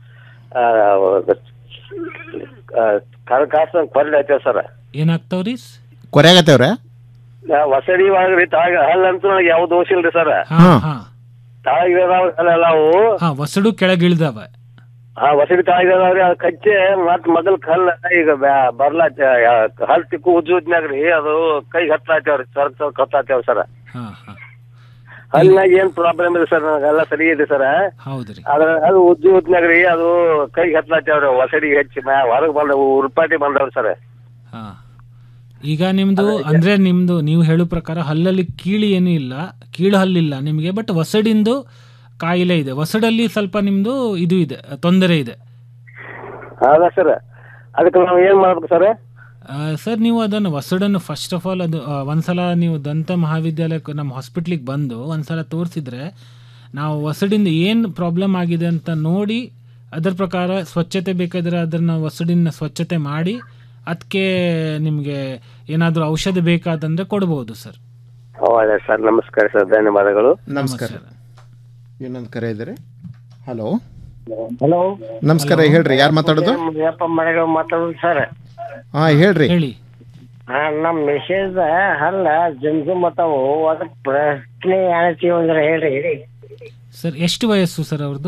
ಕಾಸ ಕೊರಡ್ ಐತೇವ್ ಸರ್ ಏನಾಗ್ತಾವ್ರಿ ಕೊರೆಯಾಗತ್ತೇವ್ರೆ ವಸಡಿ ಒಳಗ್ರಿ ತಾಗ ಹಲ್ ಅಂತೂ ನನಗೆ ಯಾವ ದೋಷ ಇಲ್ರಿ ಸರ್ ಹಾ ಹಾ ತಾಳಿದಾವಲ್ಲ ಅವು ಹಾ ವಸಡು ಕೆಳಗಿಳಿದಾವ ಆ ವಸಡಿ ತಾಳಿದಾವ್ರಿ ಅದ್ ಕಚ್ಚೆ ಮತ್ ಮೊದಲ್ ಕಲ್ಲ ಈಗ ಬ್ಯಾ- ಬರ್ಲಾತ ಹಲ್ ತಿಕ್ಕು ಉಜ್ಜುದ್ನ್ಯಾಗ ರೀ ಅದು ಕೈ ಹತ್ತಾತೇವ್ರಿ ಸರ್ ಸರ್ ಕತ್ತಾತೇವ್ ಸರ್ ಹಾ ಹಾ ಹಲ್ನಾಗ ಏನ್ ಪ್ರಾಬ್ಲಮ್ ಇದೆ ಸರ್ ನನಗೆಲ್ಲ ಸರಿ ಇದೆ ಸರ್ ಹೌದ್ರಿ ಅದ್ರ ಅದು ಉಜ್ಜು ಉಜ್ನಾಗ ರೀ ಅದು ಕೈ ಹತ್ಲಾತೇವ್ರಿ ವಸಡಿ ಹೆಚ್ಚಿ ಮ್ಯಾ ಹೊರಗ್ ಬಂದವು ಉರ್ಪಾಟಿ ಬಂದವ್ರಿ ಸರ್ ಹಾ ಈಗ ನಿಮ್ದು ಅಂದ್ರೆ ನಿಮ್ದು ನೀವು ಹೇಳೋ ಪ್ರಕಾರ ಹಲ್ಲಲ್ಲಿ ಕೀಳಿ ಏನೂ ಇಲ್ಲ ಕೀಳು ಹಲ್ಲಿಲ್ಲ ನಿಮಗೆ ಬಟ್ ವಸಡಿಂದು ಕಾಯಿಲೆ ಇದೆ ವಸಡಲ್ಲಿ ಸ್ವಲ್ಪ ನಿಮ್ದು ಇದು ಇದೆ ತೊಂದರೆ ಇದೆ ಹೌದಾ ಸರ್ ಅದಕ್ಕೆ ನಾವು ಏನ್ ಮಾಡ್ಬೇಕು ಸರ್ ಸರ್ ನೀವು ಅದನ್ನು ವಸಡನ್ನು ಫಸ್ಟ್ ಆಫ್ ಆಲ್ ಅದು ಆ, ಒಂದ್ಸಲ ನೀವು ದಂತ ಮಹಾವಿದ್ಯಾಲಯಕ್ಕೆ ನಮ್ಮ ಹಾಸ್ಪಿಟ್ಲಿಗೆ ಬಂದು ಒಂದ್ಸಲ ತೋರಿಸಿದ್ರೆ ನಾವು ವಸಡಿಂದ ಏನು ಪ್ರಾಬ್ಲಮ್ ಆಗಿದೆ ಅಂತ ನೋಡಿ ಅದರ ಪ್ರಕಾರ ಸ್ವಚ್ಛತೆ ಬೇಕಾದರೆ ಅದನ್ನು ವಸಡಿನ ಸ್ವಚ್ಛತೆ ಮಾಡಿ ಅದಕ್ಕೆ ನಿಮಗೆ ಏನಾದರೂ ಔಷಧ ಬೇಕಾದಂದ್ರೆ ಕೊಡ್ಬೋದು ಸರ್ ಹೌದಾ ಸರ್ ನಮಸ್ಕಾರ ಸರ್ ಧನ್ಯವಾದಗಳು ನಮಸ್ಕಾರ ಇನ್ನೊಂದು ಕರೆ ಇದ್ದಾರೆ ಹಲೋ ಹಲೋ ನಮಸ್ಕಾರ ಹೇಳ್ರಿ ಯಾರು ಮಾತಾಡೋದು ಯಪ್ಪ ಮನೆಗಳು ಮಾತಾಡೋದು ಸರ್ ಹಾಂ ಹೇಳ್ರಿ ಹೇಳಿ ನಮ್ಮ ಮೆಸೇಜ್ ಹಲ್ಲ ಜುಮ್ ಜುಮ್ ಮತ್ತವು ಅದಕ್ಕೆ ಪ್ರಶ್ನೆ ಏನೈತಿ ಅಂದ್ರೆ ಹೇಳ್ರಿ ಹೇಳಿ ಸರ್ ಎಷ್ಟು ವಯಸ್ಸು ಸರ್ ಅವ್ರದ್ದು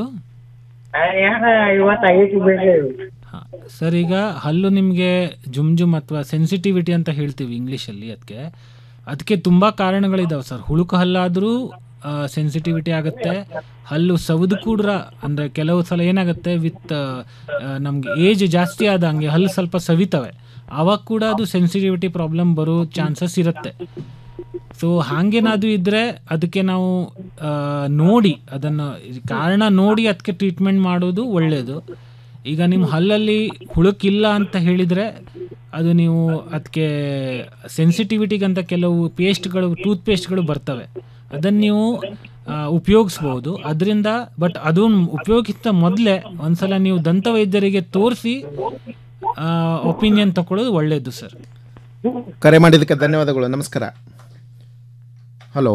ಇವತ್ತೈದು ಬಿಡ್ರಿ ಸರ್ ಈಗ ಹಲ್ಲು ನಿಮಗೆ ಜುಮ್ ಜುಮ್ ಅಥವಾ ಸೆನ್ಸಿಟಿವಿಟಿ ಅಂತ ಹೇಳ್ತೀವಿ ಇಂಗ್ಲೀಷಲ್ಲಿ ಅದಕ್ಕೆ ಅದಕ್ಕೆ ತುಂಬ ಕಾರಣಗಳಿದಾವೆ ಸರ್ ಹುಳುಕು ಹಲ್ಲಾದರೂ ಸೆನ್ಸಿಟಿವಿಟಿ ಆಗುತ್ತೆ ಹಲ್ಲು ಸೌದು ಕೂಡ ಅಂದರೆ ಕೆಲವು ಸಲ ಏನಾಗುತ್ತೆ ವಿತ್ ನಮಗೆ ಏಜ್ ಜಾಸ್ತಿ ಆದಂಗೆ ಹಲ್ಲು ಸ್ವಲ್ಪ ಸವಿತವೆ ಆವಾಗ ಕೂಡ ಅದು ಸೆನ್ಸಿಟಿವಿಟಿ ಪ್ರಾಬ್ಲಮ್ ಬರೋ ಚಾನ್ಸಸ್ ಇರುತ್ತೆ ಸೊ ಹಾಗೇನಾದ್ರು ಇದ್ದರೆ ಅದಕ್ಕೆ ನಾವು ಆ, ನೋಡಿ ಅದನ್ನು ಕಾರಣ ನೋಡಿ ಅದಕ್ಕೆ ಟ್ರೀಟ್ಮೆಂಟ್ ಮಾಡೋದು ಒಳ್ಳೆಯದು ಈಗ ನಿಮ್ಮ ಹಲ್ಲಲ್ಲಿ ಹುಳುಕಿಲ್ಲ ಅಂತ ಹೇಳಿದರೆ ಅದು ನೀವು ಅದಕ್ಕೆ ಸೆನ್ಸಿಟಿವಿಟಿಗಂತ ಕೆಲವು ಪೇಸ್ಟ್ಗಳು ಟೂತ್ ಪೇಸ್ಟ್ಗಳು ಬರ್ತವೆ ಅದನ್ನು ನೀವು ಉಪಯೋಗಿಸ್ಬೋದು ಅದರಿಂದ ಬಟ್ ಅದು ಉಪಯೋಗಿಸ್ತ ಮೊದಲೇ ಒಂದ್ಸಲ ನೀವು ದಂತ ವೈದ್ಯರಿಗೆ ತೋರಿಸಿ ಒಪಿನಿಯನ್ ತಗೊಳ್ಳೋದು ಒಳ್ಳೆಯದು ಸರ್ ಕರೆ ಮಾಡಿದ್ದಕ್ಕೆ ಧನ್ಯವಾದಗಳು ನಮಸ್ಕಾರ ಹಲೋ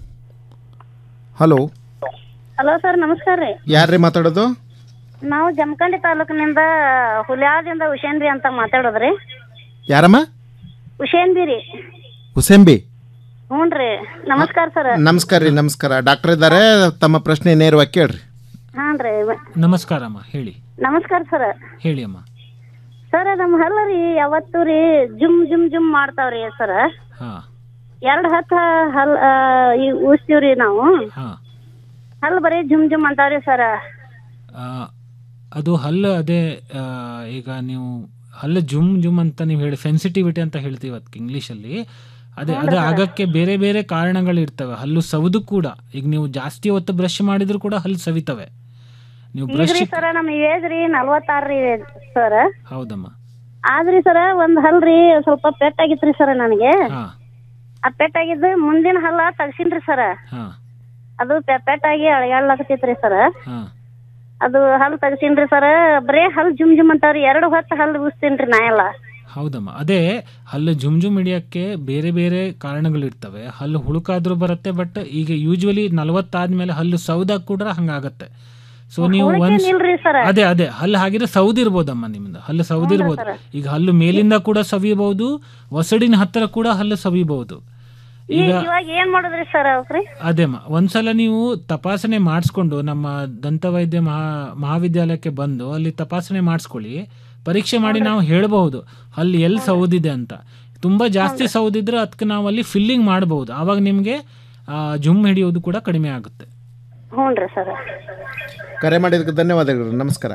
ಹಲೋ ಹಲೋ ಸರ್ ನಮಸ್ಕಾರ ರೀ ಯಾರ್ರಿ ಮಾತಾಡೋದು ನಾವು ಜಮಖಂಡಿ ತಾಲೂಕಿನಿಂದ ಹುಲ್ಯಾಳದಿಂದ ಹುಷೇನ್ಬಿ ಅಂತ ಮಾತಾಡೋದ್ರಿ ಯಾರಮ್ಮ ಹುಷೇನ್ಬಿ ರೀ ಹುಸೇಂಬಿ ಹ್ಞೂನ್ರಿ ನಮಸ್ಕಾರ ಸರ್ ನಮಸ್ಕಾರ ರೀ ನಮಸ್ಕಾರ ಡಾಕ್ಟರ್ ಇದ್ದಾರೆ ತಮ್ಮ ಪ್ರಶ್ನೆ ನೇರವಾಗಿ ಕೇಳ್ರಿ ಹಾನ್ ರೀ ನಮಸ್ಕಾರಮ್ಮ ಹೇಳಿ ನಮಸ್ಕಾರ ಸರ್ ಹೇಳಿ ಅಮ್ಮ ಸರ್ ನಮ್ಮ ಹಲ್ಲ ರೀ ಯಾವತ್ತೂ ರೀ ಜುಮ್ ಜುಮ್ ಜುಮ್ ಮಾಡ್ತಾವ್ರಿ ಸರ್ ಹಾ ಎರಡ್ ಹತ್ತ ಹಲ್ ಆ, ಈ ಉಸ್ತೀವ್ರಿ ನಾವು ಹಾ ಹಲ್ ಬರೀ ಜುಮ್ ಜುಮ್ ಅಂತಾವ್ರಿ ಸರ್ ಆ, ಅದು ಹಲ್ಲು ಅದೇ ಆ, ಈಗ ನೀವು ಹಲ್ಲು ಜುಮ್ ಜುಮ್ ಅಂತ ನೀವು ಹೇಳಿ ಸೆನ್ಸಿಟಿವಿಟಿ ಅಂತ ಹೇಳ್ತೀವಿ ಅದಕ್ಕೆ ಇಂಗ್ಲೀಷಲ್ಲಿ ಅದೇ ಅದು ಆಗಕ್ಕೆ ಬೇರೆ ಬೇರೆ ಕಾರಣಗಳು ಇರ್ತವೆ ಹಲ್ಲು ಸೌದು ಕೂಡ ಈಗ ನೀವು ಜಾಸ್ತಿ ಹೊತ್ತು ಬ್ರಷ್ ಮಾಡಿದ್ರು ಕೂಡ ಹಲ್ಲು ಸವಿತವೆ ನೀವು ಬ್ರಷ್ ಈಗ್ರಿ ಸರ್ ನಮ್ಮ ಏಜ್ ರೀ ನಲ್ವತ್ತಾರು ರೀ ಸರ್ ಹೌದಮ್ಮ ಆದ್ರಿ ಸರ್ ಒಂದ್ ಹಲ್ರಿ ಸ್ವಲ್ಪ ಪೆಟ್ಟಾಗಿತ್ರಿ ಸರ್ ನನಗೆ ಹಾ ಆ ಪೆಟ್ಟಾಗಿದ್ದು ಮುಂದಿನ ಹಲ್ಲ ತಗ್ಸಿನ್ರಿ ಸರ್ ಹಾ ಅದು ಪೆ- ಪೆಟ್ಟಾಗಿ ಅಳಗಾಡ್ಲಾಕತ್ತೈತ್ರಿ ಸರ್ ಹಾ ಅದು ಹಲ್ ತಗ್ಸಿನ್ರಿ ಸರ್ ಬರೇ ಹಲ್ ಜುಮ್ ಜುಮ್ ಅಂತಾವ್ರಿ ಎರಡು ಹೊತ್ತು ಹಲ್ ಉಸ್ತೀನ್ರಿ ನಾ ಎಲ್ಲ ಹೌದಮ್ಮ ಅದೇ ಹಲ್ಲು ಜುಮ್ ಜುಮ್ ಹಿಡಿಯೋಕ್ಕೆ ಬೇರೆ ಬೇರೆ ಕಾರಣಗಳಿರ್ತವೆ ಹಲ್ಲು ಹುಳುಕಾದ್ರೂ ಬರುತ್ತೆ ಬಟ್ ಈಗ ಯೂಶ್ವಲಿ ನಲವತ್ತಾದ್ಮೇಲೆ ಹಲ್ಲು ಸೌದಾಗ ಕೂಡ ಹಂಗಾಗತ್ತೆ ಸೊ ನೀವು ಹುಳುಕೇನ್ ಒಂದ್ ಇಲ್ರಿ sir. ಅದೇ ಅದೇ ಹಲ್ಲು ಹಾಗಿದ್ರೆ ಸೌದಿರ್ಬೋದಮ್ಮ ನಿಮ್ದು ಹಲ್ಲು ಸೌದಿರ್ಬೋದು ಈಗ ಹಲ್ಲು ಮೇಲಿಂದ ಕೂಡ ಸವಿಬಹುದು ವಸಡಿನ ಹತ್ತಿರ ಕೂಡ ಹಲ್ಲು ಸವಿಬಹುದು ಈಗ ಈಗ ಇವಾಗ ಏನ್ ಮಾಡುದ್ರಿ ಸರ್ ಅವ್ರಿ ಅದೇಮ್ಮ ಒಂದ್ಸಲ ನೀವು ತಪಾಸಣೆ ಮಾಡಿಸ್ಕೊಂಡು ನಮ್ಮ ದಂತವೈದ್ಯ ಮಹಾ ಮಹಾವಿದ್ಯಾಲಯಕ್ಕೆ ಬಂದು ಅಲ್ಲಿ ತಪಾಸಣೆ ಮಾಡಿಸ್ಕೊಳ್ಳಿ ಪರೀಕ್ಷೆ ಮಾಡಿ ನಾವು ಹೇಳಬಹುದು ಅಲ್ಲಿ ಎಲ್ಲಿ ಸೌದಿದೆ ಅಂತ ತುಂಬ ಜಾಸ್ತಿ ಸೌದಿದ್ರೆ ಅದಕ್ಕೆ ನಾವು ಅಲ್ಲಿ ಫಿಲ್ಲಿಂಗ್ ಮಾಡಬಹುದು ಆವಾಗ ನಿಮಗೆ ಜುಮ್ ಹಿಡಿಯೋದು ಕೂಡ ಕಡಿಮೆ ಆಗುತ್ತೆ ಹ್ಞೂನ್ರಿ ಸರ್ ಕರೆ ಮಾಡಿದ್ದಕ್ಕೆ ಧನ್ಯವಾದಗಳು ನಮಸ್ಕಾರ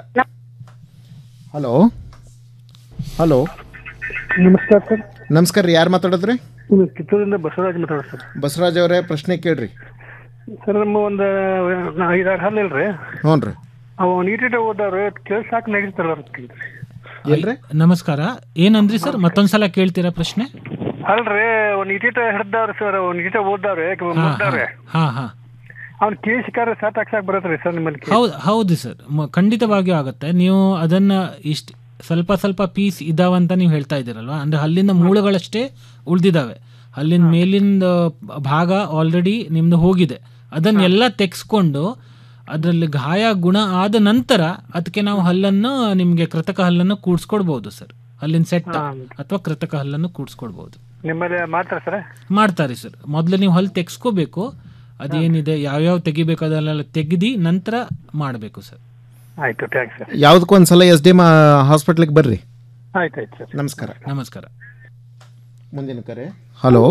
ಹಲೋ ಹಲೋ ನಮಸ್ಕಾರ ಸರ್ ನಮಸ್ಕಾರ ರೀ ಯಾರು ಮಾತಾಡೋದ್ರಿ ಇದು ಕಿತ್ತೂರಿಂದ ಬಸವರಾಜ್ ಮಾತಾಡೋದು ಸರ್ ಬಸವರಾಜ್ ಅವರೇ ಪ್ರಶ್ನೆ ಕೇಳ್ರಿ ಸರ್ ನಮ್ಮ ಒಂದು ಐದಾರು ಹಲ್ ಇಲ್ರಿ ಹ್ಞೂ ರೀ ಅವು ನೀಟಿಟ ಓದವ್ರು ಕೇಳ್ಸಾಕ್ ನಡೀತಾರ ಎಲ್ರಿ ನಮಸ್ಕಾರ ಏನಂದ್ರಿ ಸರ್ ಮತ್ತೊಂದ್ಸಲ ಕೇಳ್ತೀರಾ ಪ್ರಶ್ನೆ ಅಲ್ರಿ ಒಂದ್ ನೀಟಿಟ ಹಿಡ್ದವ್ರಿ ಸರ್ ಒಂದ್ ನೀಟಿಟ ಓದವ್ರಿ ಮುಗ್ದವ್ರಿ ಹಾ ಹಾ ಅವ್ನು ಕೇಳಿಸಿಕಾರ ಸಟ್ ಹಾಕ್ಸಕ್ ಬರತ್ರಿ ಸರ್ ನಿಮ್ಮಲ್ಲಿ ಹೌದು ಹೌದು ಸರ್ ಮ- ಖಂಡಿತವಾಗಿಯೂ ಆಗುತ್ತೆ ನೀವು ಅದನ್ನ ಇಷ್ಟ ಸ್ವಲ್ಪ ಸ್ವಲ್ಪ ಪೀಸ್ ಇದಾವಂತ ನೀವು ಹೇಳ್ತಾ ಇದ್ದೀರಲ್ವಾ ಅಂದ್ರೆ ಹಲ್ಲಿನ ಮೂಳೆಗಳಷ್ಟೇ ಉಳಿದಿದ್ದಾವೆ ಹಲ್ಲಿನ ಮೇಲಿಂದ ಭಾಗ ಆಲ್ರೆಡಿ ನಿಮ್ದು ಹೋಗಿದೆ ಅದನ್ನೆಲ್ಲ ತೆಗೆಸ್ಕೊಂಡು ಅದರಲ್ಲಿ ಗಾಯ ಗುಣ ಆದ ನಂತರ ಅದಕ್ಕೆ ನಾವು ಹಲ್ಲನ್ನು ನಿಮಗೆ ಕೃತಕ ಹಲ್ಲನ್ನು ಕೂಡ್ಸ್ಕೊಡ್ಬೋದು ಸರ್ ಹಲ್ಲಿನ ಸೆಟ್ ಅಥವಾ ಕೃತಕ ಹಲ್ಲನ್ನು ಕೂಡ್ಸ್ಕೊಡ್ಬೋದು ನಿಮ್ಮಲ್ಲಿ ಮಾಡ್ತಾರ ಸರ್ ಮಾಡ್ತಾರೆ ಸರ್ ಮೊದಲು ನೀವು ಹಲ್ಲು ತೆಗೆಸ್ಕೋಬೇಕು ಅದೇನಿದೆ ಯಾವ್ಯಾವ ತೆಗಿಬೇಕು ಅದನ್ನೆಲ್ಲ ತೆಗೆದು ನಂತರ ಮಾಡಬೇಕು ಸರ್ ಆಯ್ತು ಥ್ಯಾಂಕ್ಸ್ ಸರ್ ಯಾವುದಕ್ಕೂ ಒಂದ್ಸಲ ಎಸ್ ಡಿ ಎಮ್ ಹಾಸ್ಪಿಟ್ಲಿಗೆ ಬರ್ರಿ ಆಯ್ತು ಆಯ್ತು ಸರ್ ನಮಸ್ಕಾರ ನಮಸ್ಕಾರ ಮುಂದಿನ ಕರೆ ಹಲೋ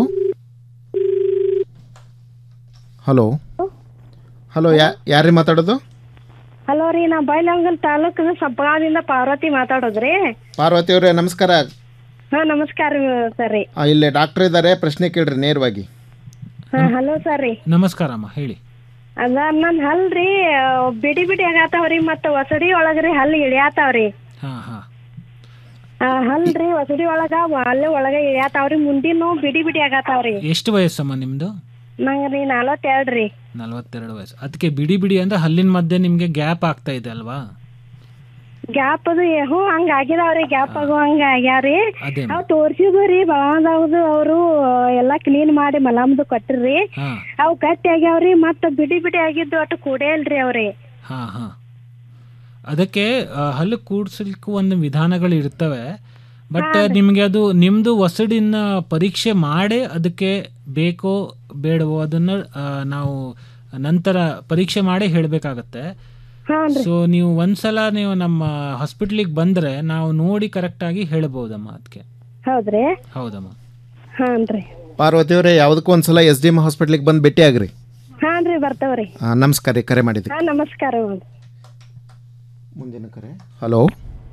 ಹಲೋ ಹಲೋ ಯಾ ಯಾರ್ರಿ ಮಾತಾಡೋದು ಹಲೋ ರೀ ನಾ ಬೈಲಂಗಲ್ ತಾಲೂಕಿನ ಸಬ್ಬಗಾದಿಂದ ಪಾರ್ವತಿ ಮಾತಾಡೋದ್ರಿ ಪಾರ್ವತಿ ಅವರೇ ನಮಸ್ಕಾರ ಹಾ ನಮಸ್ಕಾರ ಸರ್ ರೀ ಆ, ಇಲ್ಲೇ ಡಾಕ್ಟರ್ ಇದ್ದಾರೆ ಪ್ರಶ್ನೆ ಕೇಳ್ರಿ ನೇರವಾಗಿ ಹಾ ಹಲೋ ಸರ್ ರೀ ನಮಸ್ಕಾರ ಅಮ್ಮ ಹೇಳಿ ಅದ ನನ್ ಹಲ್ರಿ ಆ, ಬಿಡಿ ಬಿಡಿ ಆಗತಾವ್ರಿ ಮತ್ತ ಒಸಡಿ ಒಳಗ್ರಿ ಹಲ್ ಇಳಿಯಾತಾವ್ರಿ ಹಾ ಹಾ ಆ, ಹಲ್ರಿ ಒಸಡಿ ಒಳಗ ಅಲ್ಲೇ ಒಳಗ ಇಳಿಯಾತಾವ್ರಿ ಮುಂದಿನ ಬಿಡಿ ಬಿಡಿ ಆಗತಾವ್ರಿ ಎಷ್ಟು ವಯಸ್ಸಮ್ಮ ನಿಮ್ದು ನಂಗ್ರಿ ನಲವತ್ತೆರಡ್ ರೀ ನಲವತ್ತೆರಡು ವಯಸ್ಸು ಅದಕ್ಕೆ ಬಿಡಿ ಬಿಡಿ ಅಂದ್ರೆ ಹಲ್ಲಿನ ಮಧ್ಯೆ ನಿಮಗೆ ಗ್ಯಾಪ್ ಆಗ್ತಾ ಇದೆ ಅಲ್ವಾ ಗ್ಯಾಪ್ ಅದು ಹ್ಞೂ ಹಂಗ ಆಗಿದಾವ್ರಿ ಗ್ಯಾಪ್ ಆಗೋ ಹಂಗ ಆಗ್ಯಾವ್ರಿ ಅದೇ ಅವ್ ತೋರ್ಸಿದ್ವಿ ಬಳಾದವ್ದು ಅವರು ಎಲ್ಲಾ ಕ್ಲೀನ್ ಮಾಡಿ ಮಲಾಮ್ದು ಕೊಟ್ಟಿರ್ರಿ ಹಾ ಅವ್ ಗಟ್ಟಿ ಆಗ್ಯಾವ್ರಿ ಮತ್ತ ಬಿಡಿ ಬಿಡಿ ಆಗಿದ್ದು ಒಟ್ಟು ಕೂಡೇ ಇಲ್ರಿ ಅವ್ರಿ ಹಾ ಹಾ ಅದಕ್ಕೆ ಆ, ಹಲ್ಲು ಕೂಡ್ಸಲಿಕ್ಕೂ ಒಂದು ವಿಧಾನಗಳು ಇರ್ತವೆ ಬಟ್ ನಿಮಗೆ ಅದು ನಿಮ್ಮದು ಒಸಡಿನ ಪರೀಕ್ಷೆ ಮಾಡೇ ಅದಕ್ಕೆ ಬೇಕೋ ಬೇಡವೋ ಅದನ್ನು ಆ, ನಾವು ನಂತರ ಪರೀಕ್ಷೆ ಮಾಡೇ ಹೇಳಬೇಕಾಗತ್ತೆ ಸೊ ನೀವು ಒಂದ್ಸಲ ನೀವು ನಮ್ಮ ಹಾಸ್ಪಿಟ್ಲಿಗೆ ಬಂದರೆ ನಾವು ನೋಡಿ ಕರೆಕ್ಟಾಗಿ ಹೇಳ್ಬೋದಮ್ಮ ಅದಕ್ಕೆ ಹೌದ್ರಿ ಹೌದಮ್ಮ ಹಾನ್ರಿ ಪಾರ್ವತಿ ಅವರೇ ಯಾವುದಕ್ಕೂ ಒಂದ್ಸಲ ಎಸ್ ಡಿ ಎಮ್ ಹಾಸ್ಪಿಟ್ಲಿಗೆ ಬಂದು ಭೇಟಿ ಆಗ್ರಿ ಹಾನ್ರಿ ಬರ್ತೇವ್ರಿ ಆ, ನಮಸ್ಕಾರ ರೀ ಕರೆ ಮಾಡಿದ್ರಿ ಹಾ ನಮಸ್ಕಾರ ಮುಂದಿನ ಕರೆ ಹಲೋ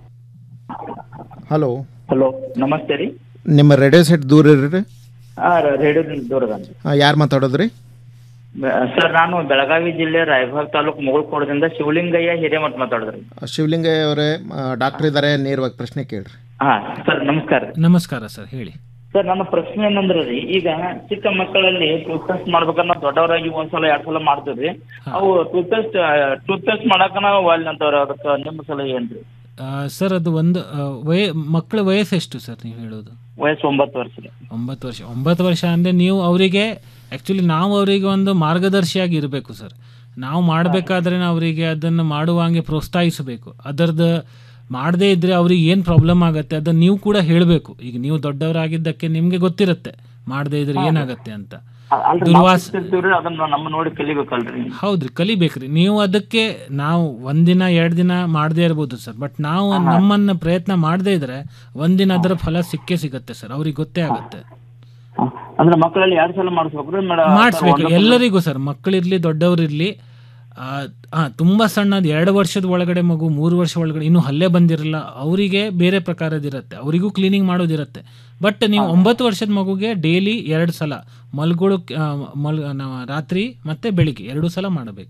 ಹಲೋ ಹಲೋ ನಮಸ್ತೆ ರೀ ನಿಮ್ಮ ರೇಡಿಯೋ ಸೆಟ್ ದೂರ ಇರ್ರಿ ಹಾ ರೇಡಿಯೋದಿಂದ ದೂರದನ್ರಿ ಯಾರು ಮಾತಾಡೋದ್ರಿ ಸರ್ ನಾನು ಬೆಳಗಾವಿ ಜಿಲ್ಲೆ ರಾಯಭಾಗ್ ತಾಲೂಕು ಮುಗುಳ್ಕೋಟದಿಂದ ಶಿವಲಿಂಗಯ್ಯ ಹಿರೇಮಠ್ ಮಾತಾಡಿದ್ರಿ ಶಿವಲಿಂಗಯ್ಯ ಅವರೇ ಡಾಕ್ಟರ್ ಇದ್ದಾರೆ ನೇರವಾಗಿ ಪ್ರಶ್ನೆ ಕೇಳ್ರಿ ಹಾ ಸರ್ ನಮಸ್ಕಾರ ರೀ ನಮಸ್ಕಾರ ಸರ್ ಹೇಳಿ ಸರ್ ನನ್ನ ಪ್ರಶ್ನೆ ಏನಂದ್ರೆ ರೀ ಈಗ ಚಿಕ್ಕ ಮಕ್ಕಳಲ್ಲಿ ಟೂತ್ ಪೇಸ್ಟ್ ಮಾಡ್ಬೇಕಂದ್ರೆ ನಾವು ದೊಡ್ಡವರಾಗಿ ಒಂದ್ಸಲ ಎರಡ್ ಸಲ ಮಾಡ್ತೀವ್ರಿ ಅವು ಟೂತ್ ಪೇಸ್ಟ್ ಟೂತ್ ಪೇಸ್ಟ್ ಮಾಡಕನ ಒಳ್ಳೆ ಅಂತವ್ರ ಅದಕ್ಕೆ ನಿಮ್ಮ ಸಲ ಏನ್ರಿ ಆ, ಸರ್ ಅದು ಒಂದು ಆ, ವಯ ಮಕ್ಕಳ ವಯಸ್ಸು ಎಷ್ಟು ಸರ್ ನೀವು ಹೇಳೋದು ವಯಸ್ಸು ಒಂಬತ್ತು ವರ್ಷ ರೀ ಒಂಬತ್ತು ವರ್ಷ ಒಂಬತ್ತು ವರ್ಷ ಅಂದರೆ ನೀವು ಅವರಿಗೆ ಆ್ಯಕ್ಚುಲಿ ನಾವು ಅವರಿಗೆ ಒಂದು ಮಾರ್ಗದರ್ಶಿಯಾಗಿ ಇರಬೇಕು ಸರ್ ನಾವು ಮಾಡಬೇಕಾದ್ರೆ ಅವರಿಗೆ ಅದನ್ನು ಮಾಡುವಂಗೆ ಪ್ರೋತ್ಸಾಹಿಸಬೇಕು ಅದರದ್ದು ಮಾಡದೇ ಇದ್ದರೆ ಅವ್ರಿಗೆ ಏನು ಪ್ರಾಬ್ಲಮ್ ಆಗುತ್ತೆ ಅದನ್ನು ನೀವು ಕೂಡ ಹೇಳಬೇಕು ಈಗ ನೀವು ದೊಡ್ಡವರಾಗಿದ್ದಕ್ಕೆ ನಿಮಗೆ ಗೊತ್ತಿರುತ್ತೆ ಮಾಡದೇ ಇದ್ರೆ ಏನಾಗುತ್ತೆ ಅಂತ ಅಲ್ರಿ ದುರ್ವಾಸ ನಾವು ಅದನ್ನ ನಮ್ಮ ನೋಡಿ ಕಲಿಬೇಕಲ್ರಿ ಹೌದ್ರಿ ಕಲಿಬೇಕ್ರಿ ನೀವು ಅದಕ್ಕೆ ನಾವು ಒಂದಿನ ಎರಡು ದಿನ ಮಾಡದೇ ಇರ್ಬೋದು ಸರ್ ಬಟ್ ನಾವು ನಮ್ಮನ್ನ ಪ್ರಯತ್ನ ಮಾಡದೇ ಇದ್ರೆ ಒಂದಿನ ಅದರ ಫಲ ಸಿಕ್ಕೇ ಸಿಗುತ್ತೆ ಸರ್ ಅವ್ರಿಗೆ ಗೊತ್ತೇ ಆಗುತ್ತೆ ಅಂದ್ರೆ ಮಕ್ಕಳಲ್ಲಿ ಎರಡ್ ಸಲ ಮಾಡಿಸ್ಬೇಕ್ರಿ ಮಾಡಿಸ್ಬೇಕು ಎಲ್ಲರಿಗೂ ಸರ್ ಮಕ್ಕಳಿರ್ಲಿ ದೊಡ್ಡವರಿರ್ಲಿ ಆ, ಆ, ತುಂಬಾ ಸಣ್ಣದು ಎರಡು ವರ್ಷದ ಒಳಗಡೆ ಮಗು ಮೂರು ವರ್ಷ ಒಳಗಡೆ ಇನ್ನೂ ಹಲ್ಲೆ ಬಂದಿರಲ್ಲ ಅವರಿಗೆ ಬೇರೆ ಪ್ರಕಾರದಿರುತ್ತೆ ಅವರಿಗೂ ಕ್ಲೀನಿಂಗ್ ಮಾಡೋದಿರುತ್ತೆ ಬಟ್ ನೀವು ಒಂಬತ್ತು ವರ್ಷದ ಮಗುಗೆ ಡೈಲಿ ಎರಡು ಸಲ ಮಲ್ಗೊಳು ಮಲ್ ನಾವು ರಾತ್ರಿ ಮತ್ತೆ ಬೆಳಿಗ್ಗೆ ಎರಡು ಸಲ ಮಾಡಬೇಕು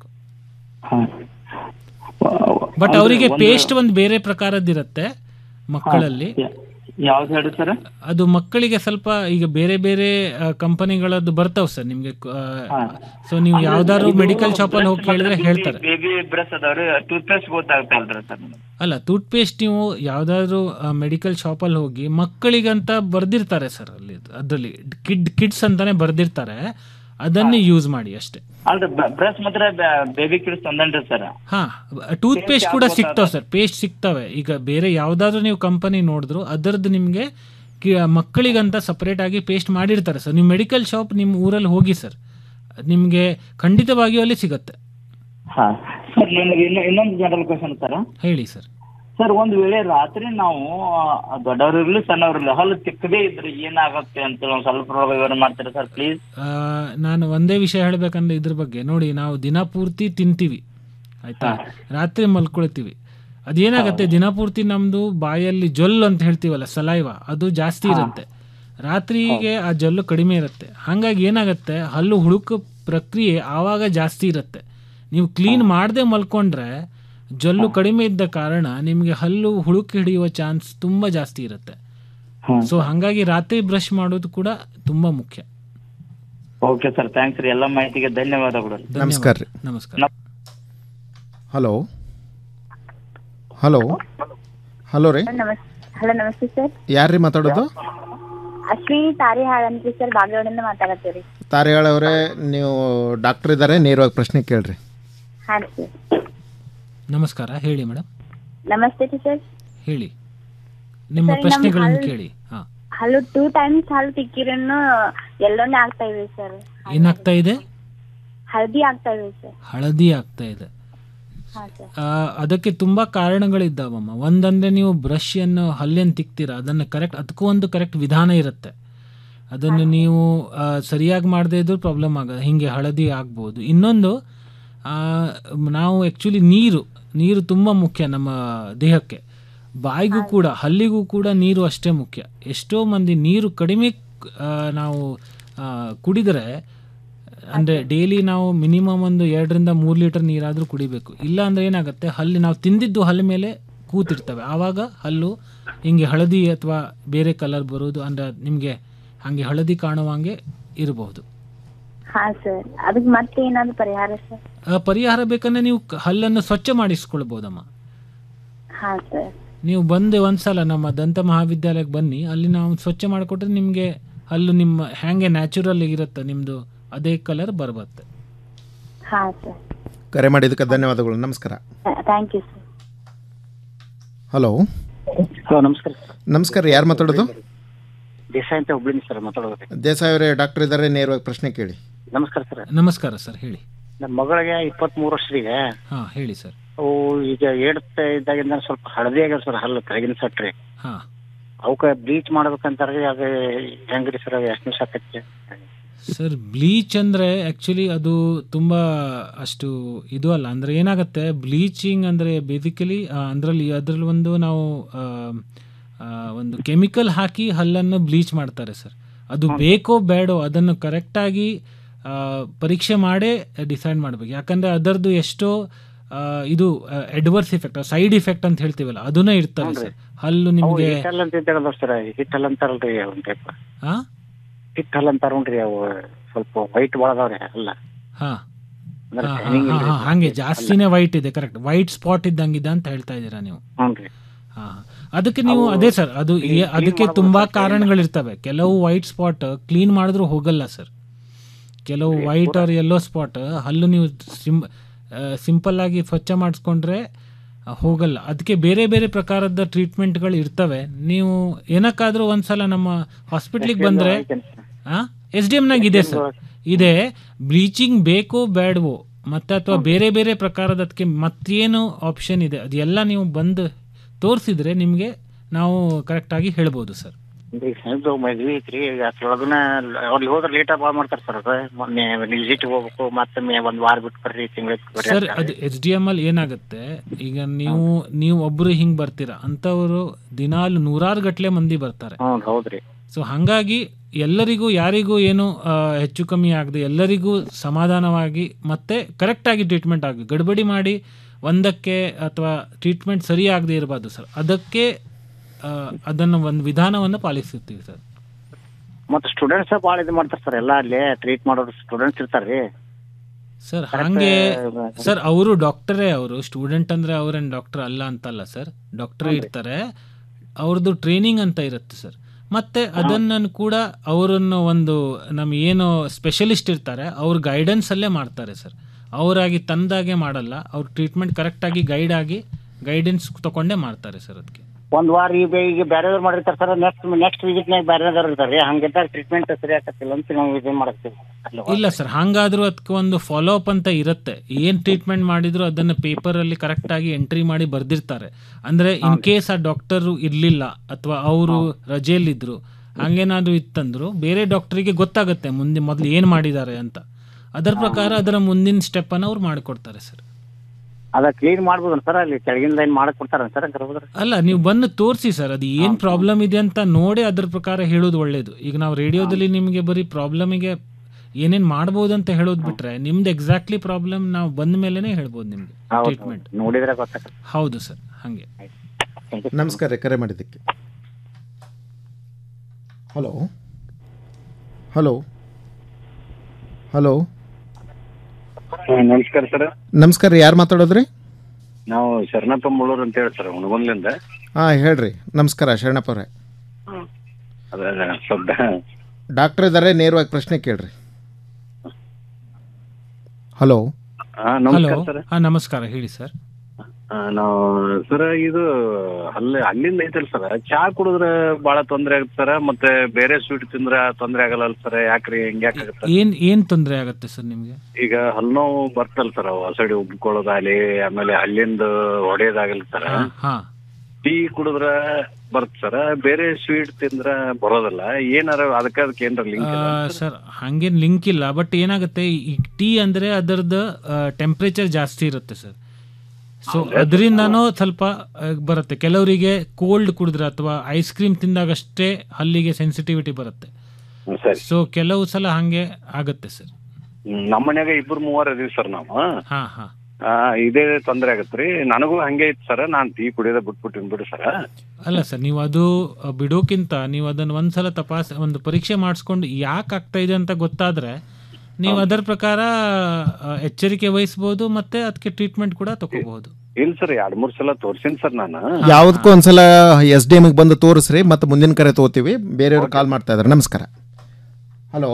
ಬಟ್ ಅವರಿಗೆ ಪೇಸ್ಟ್ ಒಂದು ಬೇರೆ ಪ್ರಕಾರದ್ದಿರುತ್ತೆ ಮಕ್ಕಳಲ್ಲಿ ಯಾವ್ದು ಹೇಳಿ ಸರ್ ಅದು ಮಕ್ಕಳಿಗೆ ಸ್ವಲ್ಪ ಈಗ ಬೇರೆ ಬೇರೆ ಕಂಪನಿಗಳದ್ದು ಬರ್ತಾವ್ ಸರ್ ನಿಮ್ಗೆ ಸೊ ನೀವು ಯಾವ್ದಾದ್ರು ಮೆಡಿಕಲ್ ಶಾಪಲ್ಲಿ ಹೋಗಿ ಕೇಳಿದ್ರೆ ಹೇಳ್ತಾರೆ ಬೇಬಿ ಬ್ರಷ್ ಅದಾವ್ರಿ ಟೂತ್ ಪೇಸ್ಟ್ ಗೊತ್ತಾಗ್ತಾ ಇಲ್ರಿ ಸರ್ ಅಲ್ಲ ಟೂತ್ ಪೇಸ್ಟ್ ನೀವು ಯಾವ್ದಾದ್ರು ಮೆಡಿಕಲ್ ಶಾಪಲ್ಲಿ ಹೋಗಿ ಮಕ್ಕಳಿಗಂತ ಬರ್ದಿರ್ತಾರೆ ಸರ್ ಅಲ್ಲಿ ಅದರಲ್ಲಿ ಕಿಡ್ ಕಿಡ್ಸ್ ಅಂತಾನೆ ಬರ್ದಿರ್ತಾರೆ ಅದನ್ನೇ ಯೂಸ್ ಮಾಡಿ ಅಷ್ಟೇ ಅಲ್ರಿ ಬ್ರಷ್ ಮಾತ್ರ ಬೇಬಿ ಕಿಡ್ಸ್ ತಂದನ್ರಿ ಸರ್ ಹಾ ಟೂತ್ ಪೇಸ್ಟ್ ಕೂಡ ಸಿಗ್ತಾವೆ ಸರ್ ಪೇಸ್ಟ್ ಸಿಗ್ತವೆ ಈಗ ಬೇರೆ ಯಾವ್ದಾದ್ರು ನೀವು ಕಂಪನಿ ನೋಡಿದ್ರು ಅದರದ್ದು ನಿಮಗೆ ಮಕ್ಕಳಿಗಂತ ಸಪರೇಟ್ ಆಗಿ ಪೇಸ್ಟ್ ಮಾಡಿರ್ತಾರೆ ಸರ್ ನೀವು ಮೆಡಿಕಲ್ ಶಾಪ್ ನಿಮ್ಮ ಊರಲ್ಲಿ ಹೋಗಿ ಸರ್ ನಿಮಗೆ ಖಂಡಿತವಾಗಿಯೂ ಅಲ್ಲಿ ಸಿಗತ್ತೆ ಹಾ ಸರ್ ನನಗೆ ಇನ್ನು ಇನ್ನೊಂದು ಜನರಲ್ ಕ್ವಶನ್ ಸರ್ ಹೇಳಿ ಸರ್ ಸರ್ ಒಂದ್ ವೇಳೆ ರಾತ್ರಿ ನಾವು ದೊಡ್ಡವ್ರು ಇರ್ಲಿ ಸಣ್ಣವ್ರು ಹಲ್ಲು ತಿಕ್ಕದೇ ಇದ್ರೆ ಏನಾಗುತ್ತೆ ಅಂತ ಒಂದ್ ಸ್ವಲ್ಪ ವಿವರಣೆ ಮಾಡ್ತೀರಾ ಸರ್ ಪ್ಲೀಸ್ ಆ, ನಾನು ಒಂದೇ ವಿಷಯ ಹೇಳ್ಬೇಕಂದ್ರೆ ಇದ್ರ ಬಗ್ಗೆ ನೋಡಿ ನಾವು ದಿನ ಪೂರ್ತಿ ತಿಂತೀವಿ ಆಯ್ತಾ ರಾತ್ರಿ ಮಲ್ಕೊಳ್ತೀವಿ ಅದೇನಾಗತ್ತೆ ದಿನಪೂರ್ತಿ ನಮ್ದು ಬಾಯಲ್ಲಿ ಜೊಲ್ಲು ಅಂತ ಹೇಳ್ತೀವಲ್ಲ ಸಲೈವ ಅದು ಜಾಸ್ತಿ ಇರುತ್ತೆ ರಾತ್ರಿಗೆ ಆ ಜೊಲ್ಲು ಕಡಿಮೆ ಇರುತ್ತೆ ಹಾಗಾಗಿ ಏನಾಗುತ್ತೆ ಹಲ್ಲು ಹುಳುಕು ಪ್ರಕ್ರಿಯೆ ಆವಾಗ ಜಾಸ್ತಿ ಇರುತ್ತೆ ನೀವು ಕ್ಲೀನ್ ಮಾಡದೆ ಮಲ್ಕೊಂಡ್ರೆ ಜೊಲ್ಲು ಕಡಿಮೆ ಇದ್ದ ಕಾರಣ ನಿಮಗೆ ಹಲ್ಲು ಹುಳುಕು ಹಿಡಿಯುವ ಚಾನ್ಸ್ ತುಂಬ ಜಾಸ್ತಿ ಇರುತ್ತೆ ಸೊ ಹಾಗಾಗಿ ರಾತ್ರಿ ಬ್ರಷ್ ಮಾಡೋದು ಕೂಡ ತುಂಬ ಮುಖ್ಯ ಓಕೆ ಸರ್ ಥ್ಯಾಂಕ್ಸ್ ರೀ ಎಲ್ಲ ಮಾಹಿತಿಗೆ ಧನ್ಯವಾದಗಳು ನಮಸ್ಕಾರ ರೀ ನಮಸ್ಕಾರ ಹಲೋ ಹಲೋ ಹಲೋ ರೀ ಹಲೋ ನಮಸ್ತೆ ಸರ್ ಯಾರ್ರೀ ಮಾತಾಡೋದು ಅಶ್ವಿನಿ ತಾರಿಹಾಳ್ ಅಂತ ಸರ್ ಬಾಗೇವಾಡಿಂದ ಮಾತಾಡತ್ತೀರಿ ತಾರೇಳ್ ಅವರೇ ನೀವು ಡಾಕ್ಟರ್ ಇದ್ದಾರೆ ನೇರವಾಗಿ ಪ್ರಶ್ನೆ ಕೇಳ್ರಿ ಹಾಂ ಸರ್ ನಮಸ್ಕಾರ ಹೇಳಿ ಮೇಡಮ್ ನಮಸ್ತೆ ರೀ ಸರ್ ಹೇಳಿ ನಿಮ್ಮ ಸರಿ, ನಮ್ಮ ಪ್ರಶ್ನೆಗಳನ್ನು ಹಲ್- ಕೇಳಿ ಹಾ ಹಲ್ಲು ಟೂ ಟೈಮ್ಸ್ ಹಲ್ಲು ತಿಕ್ಕಿರನ್ನು ಎಲ್ಲೋನೇ ಆಗ್ತಾ ಇದೆ ಸರ್ ಏನಾಗ್ತಾ ಇದೆ ಹಳದಿ ಆಗ್ತಾ ಇದೆ ಸರ್ ಹಳದಿ ಆಗ್ತಾ ಇದೆ ಹಾಂ ಸರ್ ಆ, ಅದಕ್ಕೆ ತುಂಬ ಕಾರಣಗಳಿದ್ದಾವಮ್ಮ ಒಂದಂದರೆ ನೀವು ಬ್ರಷ್ ಅನ್ನು ಹಲ್ಲೇನು ತಿಕ್ತೀರಾ ಅದನ್ನು ಕರೆಕ್ಟ್ ಅದಕ್ಕೂ ಒಂದು ಕರೆಕ್ಟ್ ವಿಧಾನ ಇರುತ್ತೆ ಅದನ್ನು ನೀವು ಆ, ಸರಿಯಾಗಿ ಮಾಡದೇ ಇದ್ರೂ ಪ್ರಾಬ್ಲಮ್ ಆಗೋದು ಹೀಗೆ ಹಳದಿ ಆಗ್ಬೋದು ಇನ್ನೊಂದು ಆ, ನಾವು ಆ್ಯಕ್ಚುಲಿ ನೀರು ನೀರು ತುಂಬ ಮುಖ್ಯ ನಮ್ಮ ದೇಹಕ್ಕೆ ಬಾಯಿಗೂ ಕೂಡ ಹಲ್ಲಿಗೂ ಕೂಡ ನೀರು ಅಷ್ಟೇ ಮುಖ್ಯ ಎಷ್ಟೋ ಮಂದಿ ನೀರು ಕಡಿಮೆ ಆ, ನಾವು ಆ, ಕುಡಿದರೆ ಅಂದರೆ ಡೈಲಿ ನಾವು ಮಿನಿಮಮ್ ಒಂದು ಎರಡರಿಂದ ಮೂರು ಲೀಟರ್ ನೀರಾದರೂ ಕುಡಿಬೇಕು ಇಲ್ಲ ಅಂದರೆ ಏನಾಗುತ್ತೆ ಹಲ್ಲಿ ನಾವು ತಿಂದಿದ್ದು ಹಲ್ಲು ಮೇಲೆ ಕೂತಿರ್ತವೆ ಆವಾಗ ಹಲ್ಲು ಹಿಂಗೆ ಹಳದಿ ಅಥವಾ ಬೇರೆ ಕಲರ್ ಬರೋದು ಅಂದರೆ ನಿಮಗೆ ಹಾಗೆ ಹಳದಿ ಕಾಣುವಂಗೆ ಇರಬಹುದು ಹಾಂ ಸರ್ ಅದಕ್ಕೆ ಮತ್ತೆ ಏನಾದ್ರು ಪರಿಹಾರ ಸರ್ ಆ, ಪರಿಹಾರ ಬೇಕಂದ್ರೆ ನೀವು ಕ- ಹಲ್ಲನ್ನು ಸ್ವಚ್ಛ ಮಾಡಿಸ್ಕೊಳ್ಬೋದಮ್ಮ ಹಾಂ ಸರ್ ನೀವು ಬಂದು ಒಂದ್ಸಲ ನಮ್ಮ ದಂತ ಮಹಾವಿದ್ಯಾಲಯಕ್ಕೆ ಬನ್ನಿ ಅಲ್ಲಿ ನಾವು ಸ್ವಚ್ಛ ಮಾಡಿಕೊಟ್ರೆ ನಿಮಗೆ ಹಲ್ಲು ನಿಮ್ಮ ಹ್ಯಾಂಗೆ ನ್ಯಾಚುರಲ್ ಇರುತ್ತೆ ನಿಮ್ಮದು ಅದೇ ಕಲರ್ ಬರುತ್ತೆ ಹಾಂ ಸರ್ ಕರೆ ಮಾಡಿದ್ದಕ್ಕೆ ಧನ್ಯವಾದಗಳು ನಮಸ್ಕಾರ thank you sir hello hello ನಮಸ್ಕಾರ ನಮಸ್ಕಾರ ಯಾರು ಮಾತಾಡೋದು ದೇಸಾಯಿ ಅಂತ ಹುಬ್ಳಿನಿ ಸರ್ ಮಾತಾಡೋದು ದೇಸಾಯಿ ಅವರೇ ಡಾಕ್ಟರ್ ಇದ್ದಾರೆ ನೇರವಾಗಿ ಪ್ರಶ್ನೆ ಕೇಳಿ ನಮಸ್ಕಾರ ಸರ್ ನಮಸ್ಕಾರ ಸರ್ ಹೇಳಿ ನಮ್ಮ ಮಗಳಿಗೆ ಇಪ್ಪತ್ಮೂರು ವರ್ಷದಿಗೆ ಹಾಂ ಹೇಳಿ ಸರ್ ಅವು ಈಗ ಏಡ್ತಾ ಇದ್ದಾಗಿಂದ ಸ್ವಲ್ಪ ಹಳದಿ ಆಗ್ಯಾವ ಸರ್ ಹಲ್ಲು ಕೆಳಗಿನ ಸಟ್ರಿ ಹಾಂ ಅವಕ್ಕೆ ಬ್ಲೀಚ್ ಮಾಡ್ಬೇಕಂತಾರ್ರಿ ಅದು ಹೆಂಗ್ರಿ ಸರ್ ಅದು ಎಷ್ಟು ನಿಮಿಷ ಆಕೈತಿ ಸರ್ ಬ್ಲೀಚ್ ಅಂದರೆ ಆ್ಯಕ್ಚುಲಿ ಅದು ತುಂಬ ಅಷ್ಟು ಇದು ಅಲ್ಲ ಅಂದರೆ ಏನಾಗುತ್ತೆ ಬ್ಲೀಚಿಂಗ್ ಅಂದರೆ ಬೇಸಿಕಲಿ ಅದರಲ್ಲಿ ಅದರಲ್ಲಿ ಒಂದು ನಾವು ಆ, ಆ, ಒಂದು ಕೆಮಿಕಲ್ ಹಾಕಿ ಹಲ್ಲನ್ನು ಬ್ಲೀಚ್ ಮಾಡ್ತಾರೆ ಸರ್ ಅದು ಬೇಕೋ ಬೇಡೋ ಅದನ್ನು ಕರೆಕ್ಟಾಗಿ ಪರೀಕ್ಷೆ ಮಾಡೇ ಡಿಸೈಡ್ ಮಾಡಬೇಕು ಯಾಕಂದರೆ ಅದರದ್ದು ಎಷ್ಟೋ ಆ, ಇದು ಅಡ್ವರ್ಸ್ ಇಫೆಕ್ಟ್ ಸೈಡ್ ಇಫೆಕ್ಟ್ ಅಂತ ಹೇಳ್ತೀವಲ್ಲ ಅದನ್ನೂ ಇರ್ತವೆ ಸರ್ ಹಲ್ಲು ಅವು ನಿಮಗೆ ಹಿಟ್ ಹಲ್ ಅಂತ ಇದ್ದಾಗಲ್ಲ ಸರ್ ಹಿಟ್ ಹಲ್ ಅಂತಾರಲ್ರಿ ಒಂದ್ ಟೈಪ್ ಹಾಂ ಹಿಟ್ ಹಲ್ ಅಂತಾರ ನೋಡ್ರಿ ಅವು ಸ್ವಲ್ಪ ವೈಟ್ ಒಳದವ್ರಿ ಅಲ್ಲ ಹಾಂ ಅಂದ್ರೆ ಹಾ, shining ಹಾ, ಇಲ್ರಿ ಹಾ, ಅದು. ಹಾಗೆ ಜಾಸ್ತಿನೇ ವೈಟ್ ಇದೆ ಕರೆಕ್ಟ್ ವೈಟ್ ಸ್ಪಾಟ್ ಇದ್ದಂಗಿದೆ ಅಂತ ಹೇಳ್ತಾ ಇದ್ದೀರಾ ನೀವು ಹ್ಞೂನ್ರಿ ಹಾ ಹಾ. ಅದಕ್ಕೆ ನೀವು ಅದೇ ಸರ್ ಅದು ಏ- ಅದಕ್ಕೆ ತುಂಬಾ ಕಾರಣಗಳಿರ್ತವೆ ಕೆಲವು ವೈಟ್ ಸ್ಪಾಟ್ ಕ್ಲೀನ್ ಮಾಡಿದ್ರು ಹೋಗಲ್ಲ ಸರ್ ಕೆಲವು ವೈಟ್ ಆರ್ ಯೆಲ್ಲೋ ಸ್ಪಾಟ್ ಹಲ್ಲು ನೀವು ಸಿಂ ಸಿಂಪಲ್ ಆಗಿ ಸ್ವಚ್ಛ ಮಾಡಿಸ್ಕೊಂಡ್ರೆ ಆ, ಹೋಗಲ್ಲ ಅದಕ್ಕೆ ಬೇರೆ ಬೇರೆ ಪ್ರಕಾರದ ಟ್ರೀಟ್ಮೆಂಟ್ಗಳು ಇರ್ತವೆ ನೀವು ಏನಕ್ಕಾದ್ರೂ ಒಂದ್ಸಲ ನಮ್ಮ ಹಾಸ್ಪಿಟ್ಲಿಗೆ ಬಂದ್ರೆ ಎಸ್ ಡಿ ಎಮ್ನಾಗ ಇದೆ ಸರ್ ಇದೆ ಬ್ಲೀಚಿಂಗ್ ಬೇಕೋ ಬೇಡವೋ ಮತ್ತೆ ಅಥವಾ ಬೇರೆ ಬೇರೆ ಪ್ರಕಾರದ ಅದಕ್ಕೆ ಮತ್ತೇನು ಆಪ್ಷನ್ ಇದೆ ಅದೆಲ್ಲ ನೀವು ಬಂದು ತೋರಿಸಿದ್ರೆ ನಿಮಗೆ ನಾವು ಕರೆಕ್ಟಾಗಿ ಹೇಳ್ಬೋದು ಸರ್ ಈಗ ಸಣ್ಣದು ಮದ್ವಿ ಐತ್ರಿ ಈಗ ಅದ್ರೊಳಗನ ಅವ್ರಿಗೆ ಹೋದ್ರೆ ಲೇಟ್ ಭಾಳ ಮಾಡ್ತಾರೆ ಸರ್ ಅದು ಮೊನ್ನೆ ವಿಸಿಟ್ ಹೋಗ್ಬೇಕು ಮತ್ತೆ ಮೇ ಒಂದ್ ವಾರ ಬಿಟ್ಟು ಬರ್ರಿ ತಿಂಗಳ ಬರ್ರಿ ಸರ್ ಅಂತಾರೆ. ಅದು ಎಚ್ ಡಿ ಎಮ್ ಅಲ್ಲಿ ಏನಾಗುತ್ತೆ ಈಗ ನೀವು ನೀವು ಒಬ್ರು ಹಿಂಗ್ ಬರ್ತೀರಾ ಅಂಥವರು ದಿನಾಲು ನೂರಾರು ಗಟ್ಲೆ ಮಂದಿ ಬರ್ತಾರೆ ಹ್ಞೂ ಹೌದ್ರಿ ಸೊ ಹಾಗಾಗಿ ಎಲ್ಲರಿಗೂ ಯಾರಿಗೂ ಏನು ಆ, ಹೆಚ್ಚು ಕಮ್ಮಿ ಆಗದೆ ಎಲ್ಲರಿಗೂ ಸಮಾಧಾನವಾಗಿ ಮತ್ತೆ ಕರೆಕ್ಟಾಗಿ ಟ್ರೀಟ್ಮೆಂಟ್ ಆಗಿ ಗಡ್ಬಡಿ ಮಾಡಿ ಒಂದಕ್ಕೆ ಅಥವಾ ಟ್ರೀಟ್ಮೆಂಟ್ ಸರಿ ಆಗದೆ ಇರಬಾರ್ದು ಸರ್ ಅದಕ್ಕೆ ಆ, ಅದನ್ನು ಒಂದು ವಿಧಾನವನ್ನು ಪಾಲಿಸುತ್ತೀವಿ ಸರ್ ಮತ್ತೆ ಸ್ಟೂಡೆಂಟ್ಸ್ ಭಾಳ ಇದು ಮಾಡ್ತಾರೆ ಸರ್ ಎಲ್ಲ ಅಲ್ಲಿ ಟ್ರೀಟ್ ಮಾಡೋರು ಸ್ಟೂಡೆಂಟ್ಸ್ ಇರ್ತಾರ್ರಿ ಸರ್ Correct, ಹಾಗೆ ಆ, ಸರ್ ಅವರು ಡಾಕ್ಟರೇ ಅವರು ಸ್ಟೂಡೆಂಟ್ ಅಂದ್ರೆ ಅವ್ರೇನು ಡಾಕ್ಟರ್ ಅಲ್ಲ ಅಂತಲ್ಲ ಸರ್ ಡಾಕ್ಟರೇ ಇರ್ತಾರೆ ಅವ್ರದ್ದು ಟ್ರೈನಿಂಗ್ ಅಂತ ಇರುತ್ತೆ ಸರ್ ಮತ್ತೆ ಅದನ್ನು ಕೂಡ ಅವರನ್ನು ಒಂದು ನಮ್ಮ ಏನು ಸ್ಪೆಷಲಿಸ್ಟ್ ಇರ್ತಾರೆ ಅವ್ರ ಗೈಡೆನ್ಸ್ ಅಲ್ಲೇ ಮಾಡ್ತಾರೆ ಸರ್ ಅವರಾಗಿ ತಂದಾಗೆ ಮಾಡಲ್ಲ ಅವ್ರ ಟ್ರೀಟ್ಮೆಂಟ್ ಕರೆಕ್ಟಾಗಿ ಗೈಡ್ ಆಗಿ ಗೈಡೆನ್ಸ್ ತಗೊಂಡೇ ಮಾಡ್ತಾರೆ ಸರ್ ಅದಕ್ಕೆ ಒಂದ್ ವಾರ ಈಗ ಈಗ ಬೇರೆದವ್ರು ಮಾಡಿರ್ತಾರೆ ಸರ್ ನೆಕ್ಸ್ಟ್ ನೆಕ್ಸ್ಟ್ ವಿಸಿಟ್ನಾಗ ಬೇರೆದವ್ರು ಇರ್ತಾರೆ ಹಂಗಿದ್ದಾಗ ಟ್ರೀಟ್ಮೆಂಟ್ ಸರಿ ಆಗ್ತಿಲ್ಲ ಅಂತ ನಾವು ಇದು ಮಾಡ್ತೀವಿ ಅಲ್ವಾ? ಇಲ್ಲ ಸರ್ ಹಾಗಾದ್ರೂ ಅದಕ್ಕೆ ಒಂದು ಫಾಲೋ ಅಪ್ ಅಂತ ಇರುತ್ತೆ ಏನ್ ಟ್ರೀಟ್ಮೆಂಟ್ ಮಾಡಿದ್ರು ಅದನ್ನ ಪೇಪರ್ ಅಲ್ಲಿ ಕರೆಕ್ಟ್ ಆಗಿ ಎಂಟ್ರಿ ಮಾಡಿ ಬರ್ದಿರ್ತಾರೆ ಅಂದ್ರೆ ಇನ್ ಕೇಸ್ ಆ ಡಾಕ್ಟರ್ ಇರ್ಲಿಲ್ಲ ಅಥವಾ ಅವರು ರಜೆಯಲ್ಲಿದ್ರು ಹಂಗೇನಾದ್ರೂ ಇತ್ತಂದ್ರು ಬೇರೆ ಡಾಕ್ಟರಿಗೆ ಗೊತ್ತಾಗುತ್ತೆ ಮುಂದೆ ಮೊದಲು ಏನ್ ಮಾಡಿದ್ದಾರೆ ಅಂತ ಅದರ ಪ್ರಕಾರ ಅದರ ಮುಂದಿನ ಸ್ಟೆಪ್ ಅನ್ನ ಅವ್ರು ಮಾಡಿಕೊಡ್ತಾರೆ ಸರ್ ಅದ ಕ್ಲೀನ್ ಮಾಡ್ಬೋದನ್ ಸರ್ ಅಲ್ಲಿ ಕೆಳಗಿನ ಲೈನ್ ಮಾಡಕ್ ಕೊಡ್ತಾರ ಸರ್ ಹಂಗಾರೆ ಹೌದ್ರಿ ಅಲ್ಲ ನೀವು ಬಂದು ತೋರಿಸಿ ಸರ್ ಅದು ಏನ್ ಪ್ರಾಬ್ಲಮ್ ಇದೆ ಅಂತ ನೋಡಿ ಅದ್ರ ಪ್ರಕಾರ ಹೇಳೋದು ಒಳ್ಳೇದು ಈಗ ನಾವು ರೇಡಿಯೋದಲ್ಲಿ ನಿಮಗೆ ಬರೀ ಪ್ರಾಬ್ಲಮಿಗೆ ಏನೇನ್ ಮಾಡ್ಬೋದು ಅಂತ ಹೇಳೋದು ಬಿಟ್ರೆ ನಿಮ್ದು ಎಕ್ಸಾಕ್ಟ್ಲಿ ಪ್ರಾಬ್ಲಮ್ ನಾವು ಬಂದ ಮೇಲೆನೆ ಹೇಳ್ಬೋದು ನಿಮ್ಗೆ ಹೌದು, ಟ್ರೀಟ್ಮೆಂಟ್ ನೋಡಿದ್ರೆ ಗೊತ್ತಾಗತ್ತೆ ಹೌದು ಸರ್ ಹಂಗೆ ನಮಸ್ಕಾರ ರೀ, ಕರೆ ಮಾಡಿದ್ದಕ್ಕೆ ಹಲೋ ಹಲೋ ಹಲೋ ನಮಸ್ಕಾರ ಸರ್ ನಮಸ್ಕಾರ ಯಾರು ಮಾತಾಡೋದ್ರಿ ನಾವು ಶರಣಪ್ಪ ಮುಳ್ಳೂರ್ ಅಂತ ಹೇಳಿ ಸರ್ ಹುಣಗುಂದ್ಲಿಂದ ಹಾಂ ಹೇಳ್ರಿ ನಮಸ್ಕಾರ ಶರಣಪ್ಪ ಅವರೇ ಅದೇ ಸ್ವಲ್ಪ ಡಾಕ್ಟರ್ ಇದ್ದಾರೆ ನೇರವಾಗಿ ಪ್ರಶ್ನೆ ಕೇಳ್ರಿ ಹಲೋ ಹಾ ಹಲೋ ನಮಸ್ಕಾರ ಸರ್ ಹಾ ನಮಸ್ಕಾರ ಹೇಳಿ ಸರ್ ಆ, ನಾವು ಸರ್ ಇದು ಅಲ್ಲಿ ಅಲ್ಲಿಂದ ಐತಲ್ಲ ಸರ್ ಚಾ ಕುಡಿದ್ರೆ ಬಹಳ ತೊಂದ್ರೆ ಆಗುತ್ತೆ ಸರ್ ಮತ್ತೆ ಬೇರೆ ಸ್ವೀಟ್ ತಿಂದ್ರೆ ತೊಂದ್ರೆ ಆಗಲ್ಲ ಸರ್ ಯಾಕ್ರಿ ಹಿಂಗ್ಯಾಕ್ ಆಗುತ್ತೆ ಏನ್ ಏನ್ ತೊಂದರೆ ಆಗುತ್ತೆ ಸರ್ ನಿಮ್ಗೆ ಈಗ ಹಲ್ಲು ನೋವು ಬರ್ತಲ್ಲ ಸರ್ ಹೊಸಡಿ ಉಬ್ಕೊಳ್ಳೋದಾಗ್ಲಿ ಆಮೇಲೆ ಹಲ್ಲಿಂದ ಹೊಡೆಯೋದಾಗಲ್ಲ ಸರ್ ಹಾ ಟೀ ಕುಡಿದ್ರ ಬರುತ್ತೆ ಸರ್ ಬೇರೆ ಸ್ವೀಟ್ ತಿಂದ್ರ ಬರೋದಿಲ್ಲ ಏನಾರ ಅದಕ್ಕೆ ಅದಕ್ಕೆ ಏನಾರ ಲಿಂಕ್ ಆ, ಸರ್ ಹಂಗೇನ್ ಲಿಂಕ್ ಇಲ್ಲ ಬಟ್ ಏನಾಗುತ್ತೆ ಈ ಟೀ ಅಂದ್ರೆ ಅದರದ್ದು ಟೆಂಪ್ರೇಚರ್ ಜಾಸ್ತಿ ಇರುತ್ತೆ ಸರ್ ಸೊ ಅದರಿಂದನೂ ಸ್ವಲ್ಪ ಆ, ಬರುತ್ತೆ ಕೆಲವರಿಗೆ ಕೋಲ್ಡ್ ಕುಡಿದ್ರೆ ಅಥವಾ ಐಸ್ ಕ್ರೀಮ್ ತಿಂದಾಗಷ್ಟೇ ಹಲ್ಲಿಗೆ ಸೆನ್ಸಿಟಿವಿಟಿ ಬರುತ್ತೆ ಸರಿ ಸೊ ಕೆಲವು ಸಲ ಹಂಗೆ ಆಗುತ್ತೆ ಸರ್ ನಮ್ಮ ಮನ್ಯಾಗ ಇಬ್ರು ಮೂವರು ಇದೀವಿ ಸರ್ ನಾವು ಹಾ ಹಾ ಆ, ಇದೇ ತೊಂದ್ರೆ ಆಗತ್ರಿ ನನಗೂ ಹಂಗೆ ಇತ್ತು ಸರ್ ನಾನ್ ಟೀ ಕುಡಿಯೋದ ಬಿಟ್ಬಿಟ್ಟಿನ್ ಬಿಡಿ ಸರ್ ಅಲ್ಲ ಸರ್ ನೀವು ಅದು ಆ, ಬಿಡೋಕ್ಕಿಂತ ನೀವು ಅದನ್ನು ಒಂದ್ಸಲ ತಪಾಸ್ ಒಂದು ಪರೀಕ್ಷೆ ಮಾಡಿಸ್ಕೊಂಡು ಯಾಕೆ ಆಗ್ತಾ ಇದೆ ಅಂತ ಗೊತ್ತಾದ್ರೆ ನೀವು ಅದರ ಪ್ರಕಾರ ಆ, ಎಚ್ಚರಿಕೆ ವಹಿಸ್ಬೋದು ಮತ್ತೆ ಅದಕ್ಕೆ ಟ್ರೀಟ್ಮೆಂಟ್ ಕೂಡ ತಗೋಬಹುದು ಇಲ್ಲ ಸರ್ ಎರಡ್ ಮೂರ್ ಸಲ ತೋರ್ಸಿನ್ ಸರ್ ನಾನು ಯಾವುದಕ್ಕೂ ಒಂದ್ಸಲ ಎಸ್ ಡಿ ಎಮ್ಗೆ ಬಂದು ತೋರಿಸ್ರಿ ಮತ್ತು ಮುಂದಿನ ಕರೆ ತಗೋತೀವಿ ಬೇರೆಯವ್ರು ಕಾಲ್ ಮಾಡ್ತಾ ಇದ್ದಾರೆ ನಮಸ್ಕಾರ hello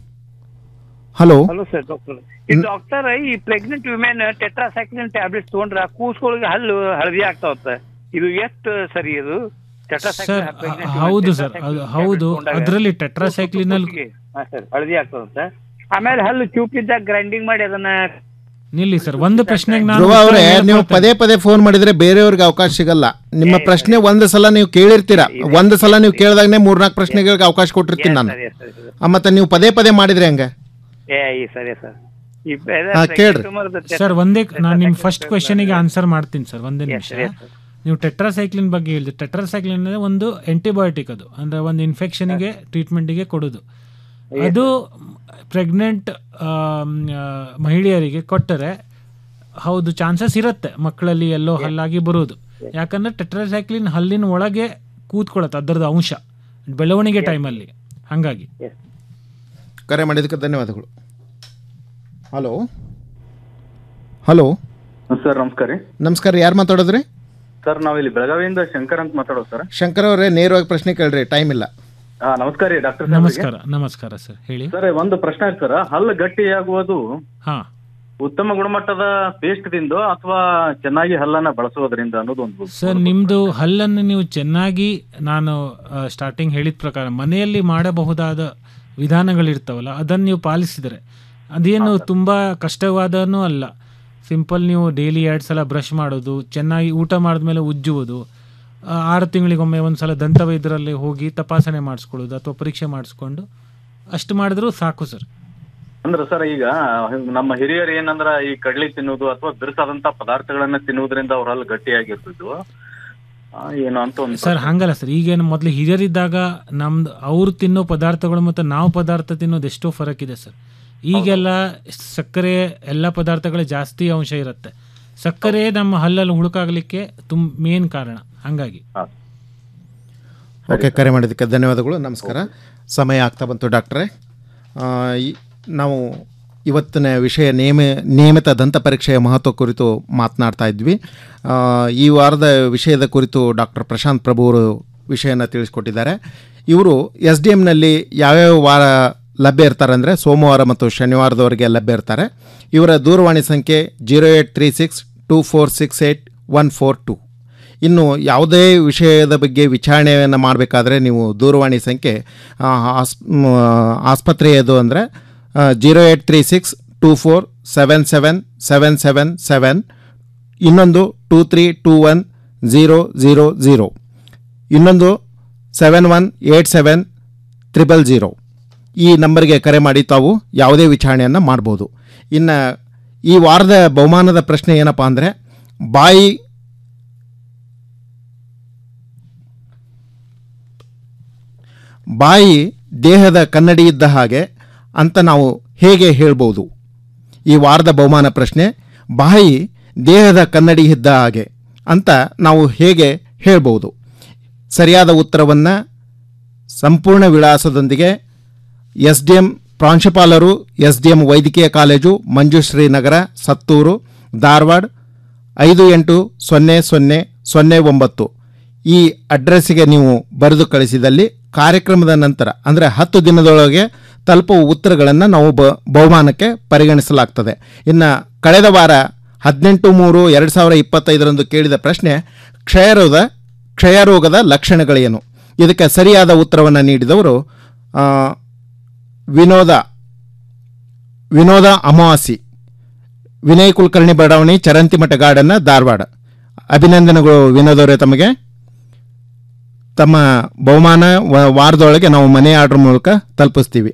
hello hello sir doctor ಈ ಡಾಕ್ಟರ್ ಈ ಪ್ರೆಗ್ನೆಂಟ್ ವಿಮೆನ್ ಟೆಟ್ರಾಸೈಕ್ಲಿನ್ ಟ್ಯಾಬ್ಲೆಟ್ಸ್ ತಗೊಂಡ್ರ ಕೂಸ್ಗಳಿಗೆ ಹಲ್ಲು ಹಳದಿ ಆಗ್ತಾವತ್ತ ಇದು ಎಷ್ಟು ಸರಿ ಇದು ಸರ್ ಹೌದು ಸರ್ ಅದು ಹೌದು ಅದರಲ್ಲಿ ಟೆಟ್ರಾಸೈಕ್ಲಿನ್ ಅಲ್ಲಿ ಸರ್ ಹಳದಿ ಆಗ್ತಾವಂತ ಆಮೇಲೆ ಹಲ್ಲು ಚೂಪಿದ್ದಾಗ ಗ್ರೈಂಡಿಂಗ್ ಮಾಡಿ ಅದನ್ನ ನಿಲ್ಲಿ ಸರ್ ಒಂದು ಪ್ರಶ್ನೆಗೆ ನಾನು ಧ್ರುವ ಅವರೇ ಉತ್ತರ ನೀವು ಹೇಳ್ಕೊಳ್ತೇನೆ. ಪದೇ ಪದೇ ಫೋನ್ ಮಾಡಿದ್ರೆ ಬೇರೆಯವ್ರಿಗೆ ಅವಕಾಶ ಸಿಗಲ್ಲ ನಿಮ್ಮ ಪ್ರಶ್ನೆ ಒಂದು ಸಲ ನೀವು ಕೇಳಿರ್ತೀರ ಒಂದು ಸಲ ನೀವು ಕೇಳಿದಾಗನೇ ಮೂರ್ನಾಲ್ಕು ಪ್ರಶ್ನೆಗಳಿಗೆ ಅವಕಾಶ ಕೊಟ್ಟಿರ್ತೀನಿ ನಾನು ಸರಿ ಸರಿ ಸರಿ. ಆ, ಮತ್ತೆ ನೀವು ಪದೇ ಪದೇ ಮಾಡಿದ್ರೆ ಹೆಂಗೆ ಏ ಈ ಸರಿ ಸರ್ ಈ ಹಾ, ಕೇಳ್ರಿ. ಸರ್ ಒಂದೇ ನಾನು ನಿಮ್ಮ ಫಸ್ಟ್ ಕ್ವೆಶನಿಗೆ ಆನ್ಸರ್ ಮಾಡ್ತೀನಿ ಸರ್ ಒಂದೇ ನಿಮಿಷ ನೀವು ಟೆಟ್ರಾಸೈಕ್ಲಿನ್ ಬಗ್ಗೆ ಹೇಳಿದ್ರೆ ಟೆಟ್ರಾಸೈಕ್ಲಿನ್ ಅಂದರೆ ಒಂದು ಆಂಟಿಬಯೋಟಿಕ್ ಅದು ಅಂದರೆ ಒಂದು ಇನ್ಫೆಕ್ಷನ್ಗೆ ಟ್ರೀಟ್ಮೆಂಟಿಗೆ ಕೊಡೋದು ಅದು ಪ್ರೆಗ್ನೆಂಟ್ ಮಹಿಳೆಯರಿಗೆ ಕೊಟ್ಟರೆ ಹೌದು ಚಾನ್ಸಸ್ ಇರುತ್ತೆ ಮಕ್ಕಳಲ್ಲಿ ಎಲ್ಲೋ ಹಲ್ಲಾಗಿ ಬರೋದು ಯಾಕಂದ್ರೆ ಟೆಟ್ರಾಸೈಕ್ಲಿನ್ ಹಲ್ಲಿನ ಒಳಗೆ ಕೂತ್ಕೊಳ್ಳುತ್ತೆ ಅದರದ್ದು ಅಂಶ ಬೆಳವಣಿಗೆ ಟೈಮಲ್ಲಿ ಹಾಗಾಗಿ ಕರೆ ಮಾಡಿದ್ದಕ್ಕೆ ಧನ್ಯವಾದಗಳು ಹಲೋ ಹಲೋ ಸರ್ ನಮಸ್ಕಾರ ರೀ ನಮಸ್ಕಾರ ಯಾರು ಮಾತಾಡೋದ್ರಿ ಸರ್ ನಾವಿಲ್ಲಿ ಬೆಳಗಾವಿಯಿಂದ ಶಂಕರ್ ಅಂತ ಮಾತಾಡೋದು ಸರ್ ಶಂಕರ್ ಅವರೇ ನೇರವಾಗಿ ಪ್ರಶ್ನೆ ಕೇಳ್ರಿ ಟೈಮ್ ಇಲ್ಲ ಹಾ ನಮಸ್ಕಾರ ರೀ ಡಾಕ್ಟರ್ ನಮಸ್ಕಾರ ನಮಸ್ಕಾರ ಸರ್ ಹೇಳಿ ಸರ್ ಒಂದು ಪ್ರಶ್ನೆ ಆಯ್ತು ಸರ್ ಹಲ್ಲು ಗಟ್ಟಿಯಾಗುವುದು ಹಾ ಉತ್ತಮ ಗುಣಮಟ್ಟದ ಪೇಸ್ಟ್ ದಿಂದ ಅಥವಾ ಚೆನ್ನಾಗಿ ಹಲ್ಲನ್ನ ಬಳಸೋದ್ರಿಂದ ಅನ್ನೋದು ಒಂದು ಸರ್ ನಿಮ್ಮದು ಹಲ್ಲನ್ನು ನೀವು ಚೆನ್ನಾಗಿ ನಾನು ಸ್ಟಾರ್ಟಿಂಗ್ ಹೇಳಿದ ಪ್ರಕಾರ ಮನೆಯಲ್ಲಿ ಮಾಡಬಹುದಾದ ವಿಧಾನಗಳಿರ್ತಾವಲ್ಲ ಅದನ್ನು ನೀವು ಪಾಲಿಸಿದರೆ ಅದೇನು ತುಂಬ ಕಷ್ಟವಾದನೂ ಅಲ್ಲ ಸಿಂಪಲ್ ನೀವು ಡೈಲಿ ಎರಡು ಸಲ ಬ್ರಷ್ ಮಾಡೋದು ಚೆನ್ನಾಗಿ ಊಟ ಮಾಡಿದ್ಮೇಲೆ ಉಜ್ಜುವುದು ಆ, ಆರು ತಿಂಗಳಿಗೊಮ್ಮೆ ಒಂದು ಸಲ ದಂತವೈದ್ಯರಲ್ಲಿ ಹೋಗಿ ತಪಾಸಣೆ ಮಾಡಿಸ್ಕೊಳ್ಳೋದು ಅಥವಾ ಪರೀಕ್ಷೆ ಮಾಡಿಸ್ಕೊಂಡು ಅಷ್ಟು ಮಾಡಿದ್ರೂ ಸಾಕು ಸರ್ ಅಂದ್ರೆ ಸರ್ ಈಗ ನಮ್ಮ ಹಿರಿಯರು ಏನಂದ್ರ ಈ ಕಡ್ಲಿ ತಿನ್ನೋದು ಅಥವಾ ಬಿರುಸಾದಂತ ಪದಾರ್ಥಗಳನ್ನ ತಿನ್ನುವುದರಿಂದ ಅವ್ರ ಹಲ್ಲು ಗಟ್ಟಿಯಾಗಿರ್ತಿದ್ವು ಆ, ಏನು ಅಂತ ಒಂದು ಸರ್ ಹಂಗಲ್ಲ ಸರ್ ಈಗೇನು ಮೊದಲು ಹಿರಿಯರಿದ್ದಾಗ ನಮ್ದು ಅವ್ರು ತಿನ್ನೋ ಪದಾರ್ಥಗಳು ಮತ್ತು ನಾವು ಪದಾರ್ಥ ತಿನ್ನೋದು ಎಷ್ಟೋ ಫರಕ್ ಇದೆ ಸರ್ ಈಗೆಲ್ಲ ಸಕ್ಕರೆ ಎಲ್ಲ ಪದಾರ್ಥಗಳು ಜಾಸ್ತಿ ಅಂಶ ಇರುತ್ತೆ ಸಕ್ಕರೆ ನಮ್ಮ ಹಲ್ಲಲ್ಲಿ ಹುಳುಕಾಗಲಿಕ್ಕೆ ತುಂಬ ಮೇನ್ ಕಾರಣ ಹಂಗಾಗಿ ಓಕೆ ಕರೆ ಮಾಡಿದ್ದಕ್ಕೆ ಧನ್ಯವಾದಗಳು ನಮಸ್ಕಾರ ಸಮಯ ಆಗ್ತಾ ಬಂತು ಡಾಕ್ಟ್ರೇ ಆ, ಈ- ನಾವು ಇವತ್ತಿನ ವಿಷಯ ನೇಮ ನಿಯಮಿತ ದಂತ ಪರೀಕ್ಷೆಯ ಮಹತ್ವ ಕುರಿತು ಮಾತನಾಡ್ತಾ ಇದ್ವಿ ಆ, ಈ ವಾರದ ವಿಷಯದ ಕುರಿತು ಡಾಕ್ಟರ್ ಪ್ರಶಾಂತ್ ಪ್ರಭು ಅವರು ವಿಷಯನ ತಿಳಿಸ್ಕೊಟ್ಟಿದ್ದಾರೆ ಇವರು ಎಸ್ ಡಿ ಎಮ್ನಲ್ಲಿ ಯಾವ್ಯಾವ ವಾರ ಲಭ್ಯ ಇರ್ತಾರೆ ಅಂದರೆ ಸೋಮವಾರ ಮತ್ತು ಶನಿವಾರದವರೆಗೆ ಲಭ್ಯ ಇರ್ತಾರೆ ಇವರ ದೂರವಾಣಿ ಸಂಖ್ಯೆ zero eight three six two four six eight one four two ಇನ್ನು ಯಾವುದೇ ವಿಷಯದ ಬಗ್ಗೆ ವಿಚಾರಣೆಯನ್ನು ಮಾಡಬೇಕಾದ್ರೆ ನೀವು ದೂರವಾಣಿ ಸಂಖ್ಯೆ ಆ, ಆಸ್ ಮ್, ಆಸ್ಪತ್ರೆಯದು ಅಂದರೆ zero eight three six two four seven seven seven seven seven ಇನ್ನೊಂದು two three two one zero zero zero ಇನ್ನೊಂದು seven one eight seven triple zero ಈ ನಂಬರ್ಗೆ ಕರೆ ಮಾಡಿ ತಾವು ಯಾವುದೇ ವಿಚಾರಣೆಯನ್ನು ಮಾಡ್ಬೋದು ಇನ್ನು ಈ ವಾರದ ಬಹುಮಾನದ ಪ್ರಶ್ನೆ ಏನಪ್ಪ ಅಂದರೆ ಬಾಯಿ ಬಾಯಿ ದೇಹದ ಕನ್ನಡಿ ಇದ್ದ ಹಾಗೆ ಅಂತ ನಾವು ಹೇಗೆ ಹೇಳ್ಬೋದು ಈ ವಾರದ ಬಹುಮಾನ ಪ್ರಶ್ನೆ ಬಾಯಿ ದೇಹದ ಕನ್ನಡಿ ಇದ್ದ ಹಾಗೆ ಅಂತ ನಾವು ಹೇಗೆ ಹೇಳ್ಬೋದು ಸರಿಯಾದ ಉತ್ತರವನ್ನು ಸಂಪೂರ್ಣ ವಿಳಾಸದೊಂದಿಗೆ ಎಸ್ ಡಿ ಎಮ್ ಪ್ರಾಂಶುಪಾಲರು ಎಸ್ ಡಿ ಎಂ ವೈದ್ಯಕೀಯ ಕಾಲೇಜು ಮಂಜುಶ್ರೀ ನಗರ ಸತ್ತೂರು ಧಾರವಾಡ ಐದು ಎಂಟು ಸೊನ್ನೆ ಸೊನ್ನೆ ಸೊನ್ನೆ ಒಂಬತ್ತು ಈ ಅಡ್ರೆಸ್ಸಿಗೆ ನೀವು ಬರೆದು ಕಳಿಸಿದಲ್ಲಿ ಕಾರ್ಯಕ್ರಮದ ನಂತರ ಅಂದರೆ ಹತ್ತು ದಿನದೊಳಗೆ ತಲುಪುವ ಉತ್ತರಗಳನ್ನು ನಾವು ಬ ಬಹುಮಾನಕ್ಕೆ ಪರಿಗಣಿಸಲಾಗ್ತದೆ ಇನ್ನು ಕಳೆದ ವಾರ ಹದಿನೆಂಟು ಮೂರು ಎರಡು ಸಾವಿರ ಇಪ್ಪತ್ತೈದರಂದು ಕೇಳಿದ ಪ್ರಶ್ನೆ ಕ್ಷಯರೋಗ ಕ್ಷಯರೋಗದ ಲಕ್ಷಣಗಳೇನು ಇದಕ್ಕೆ ಸರಿಯಾದ ಉತ್ತರವನ್ನು ನೀಡಿದವರು ಆ, ವಿನೋದ ವಿನೋದ ಅಮಾವಾಸಿ ವಿನಯ್ ಕುಲಕರ್ಣಿ ಬಡಾವಣೆ ಚರಂತಿಮಠ ಗಾರ್ಡನ್ನ ಧಾರವಾಡ ಅಭಿನಂದನೆಗಳು ವಿನೋದ್ ಅವರೇ ತಮಗೆ ತಮ್ಮ ಬಹುಮಾನ ವ- ವಾರದೊಳಗೆ ನಾವು ಮನೆ ಆರ್ಡರ್ ಮೂಲಕ ತಲುಪಿಸ್ತೀವಿ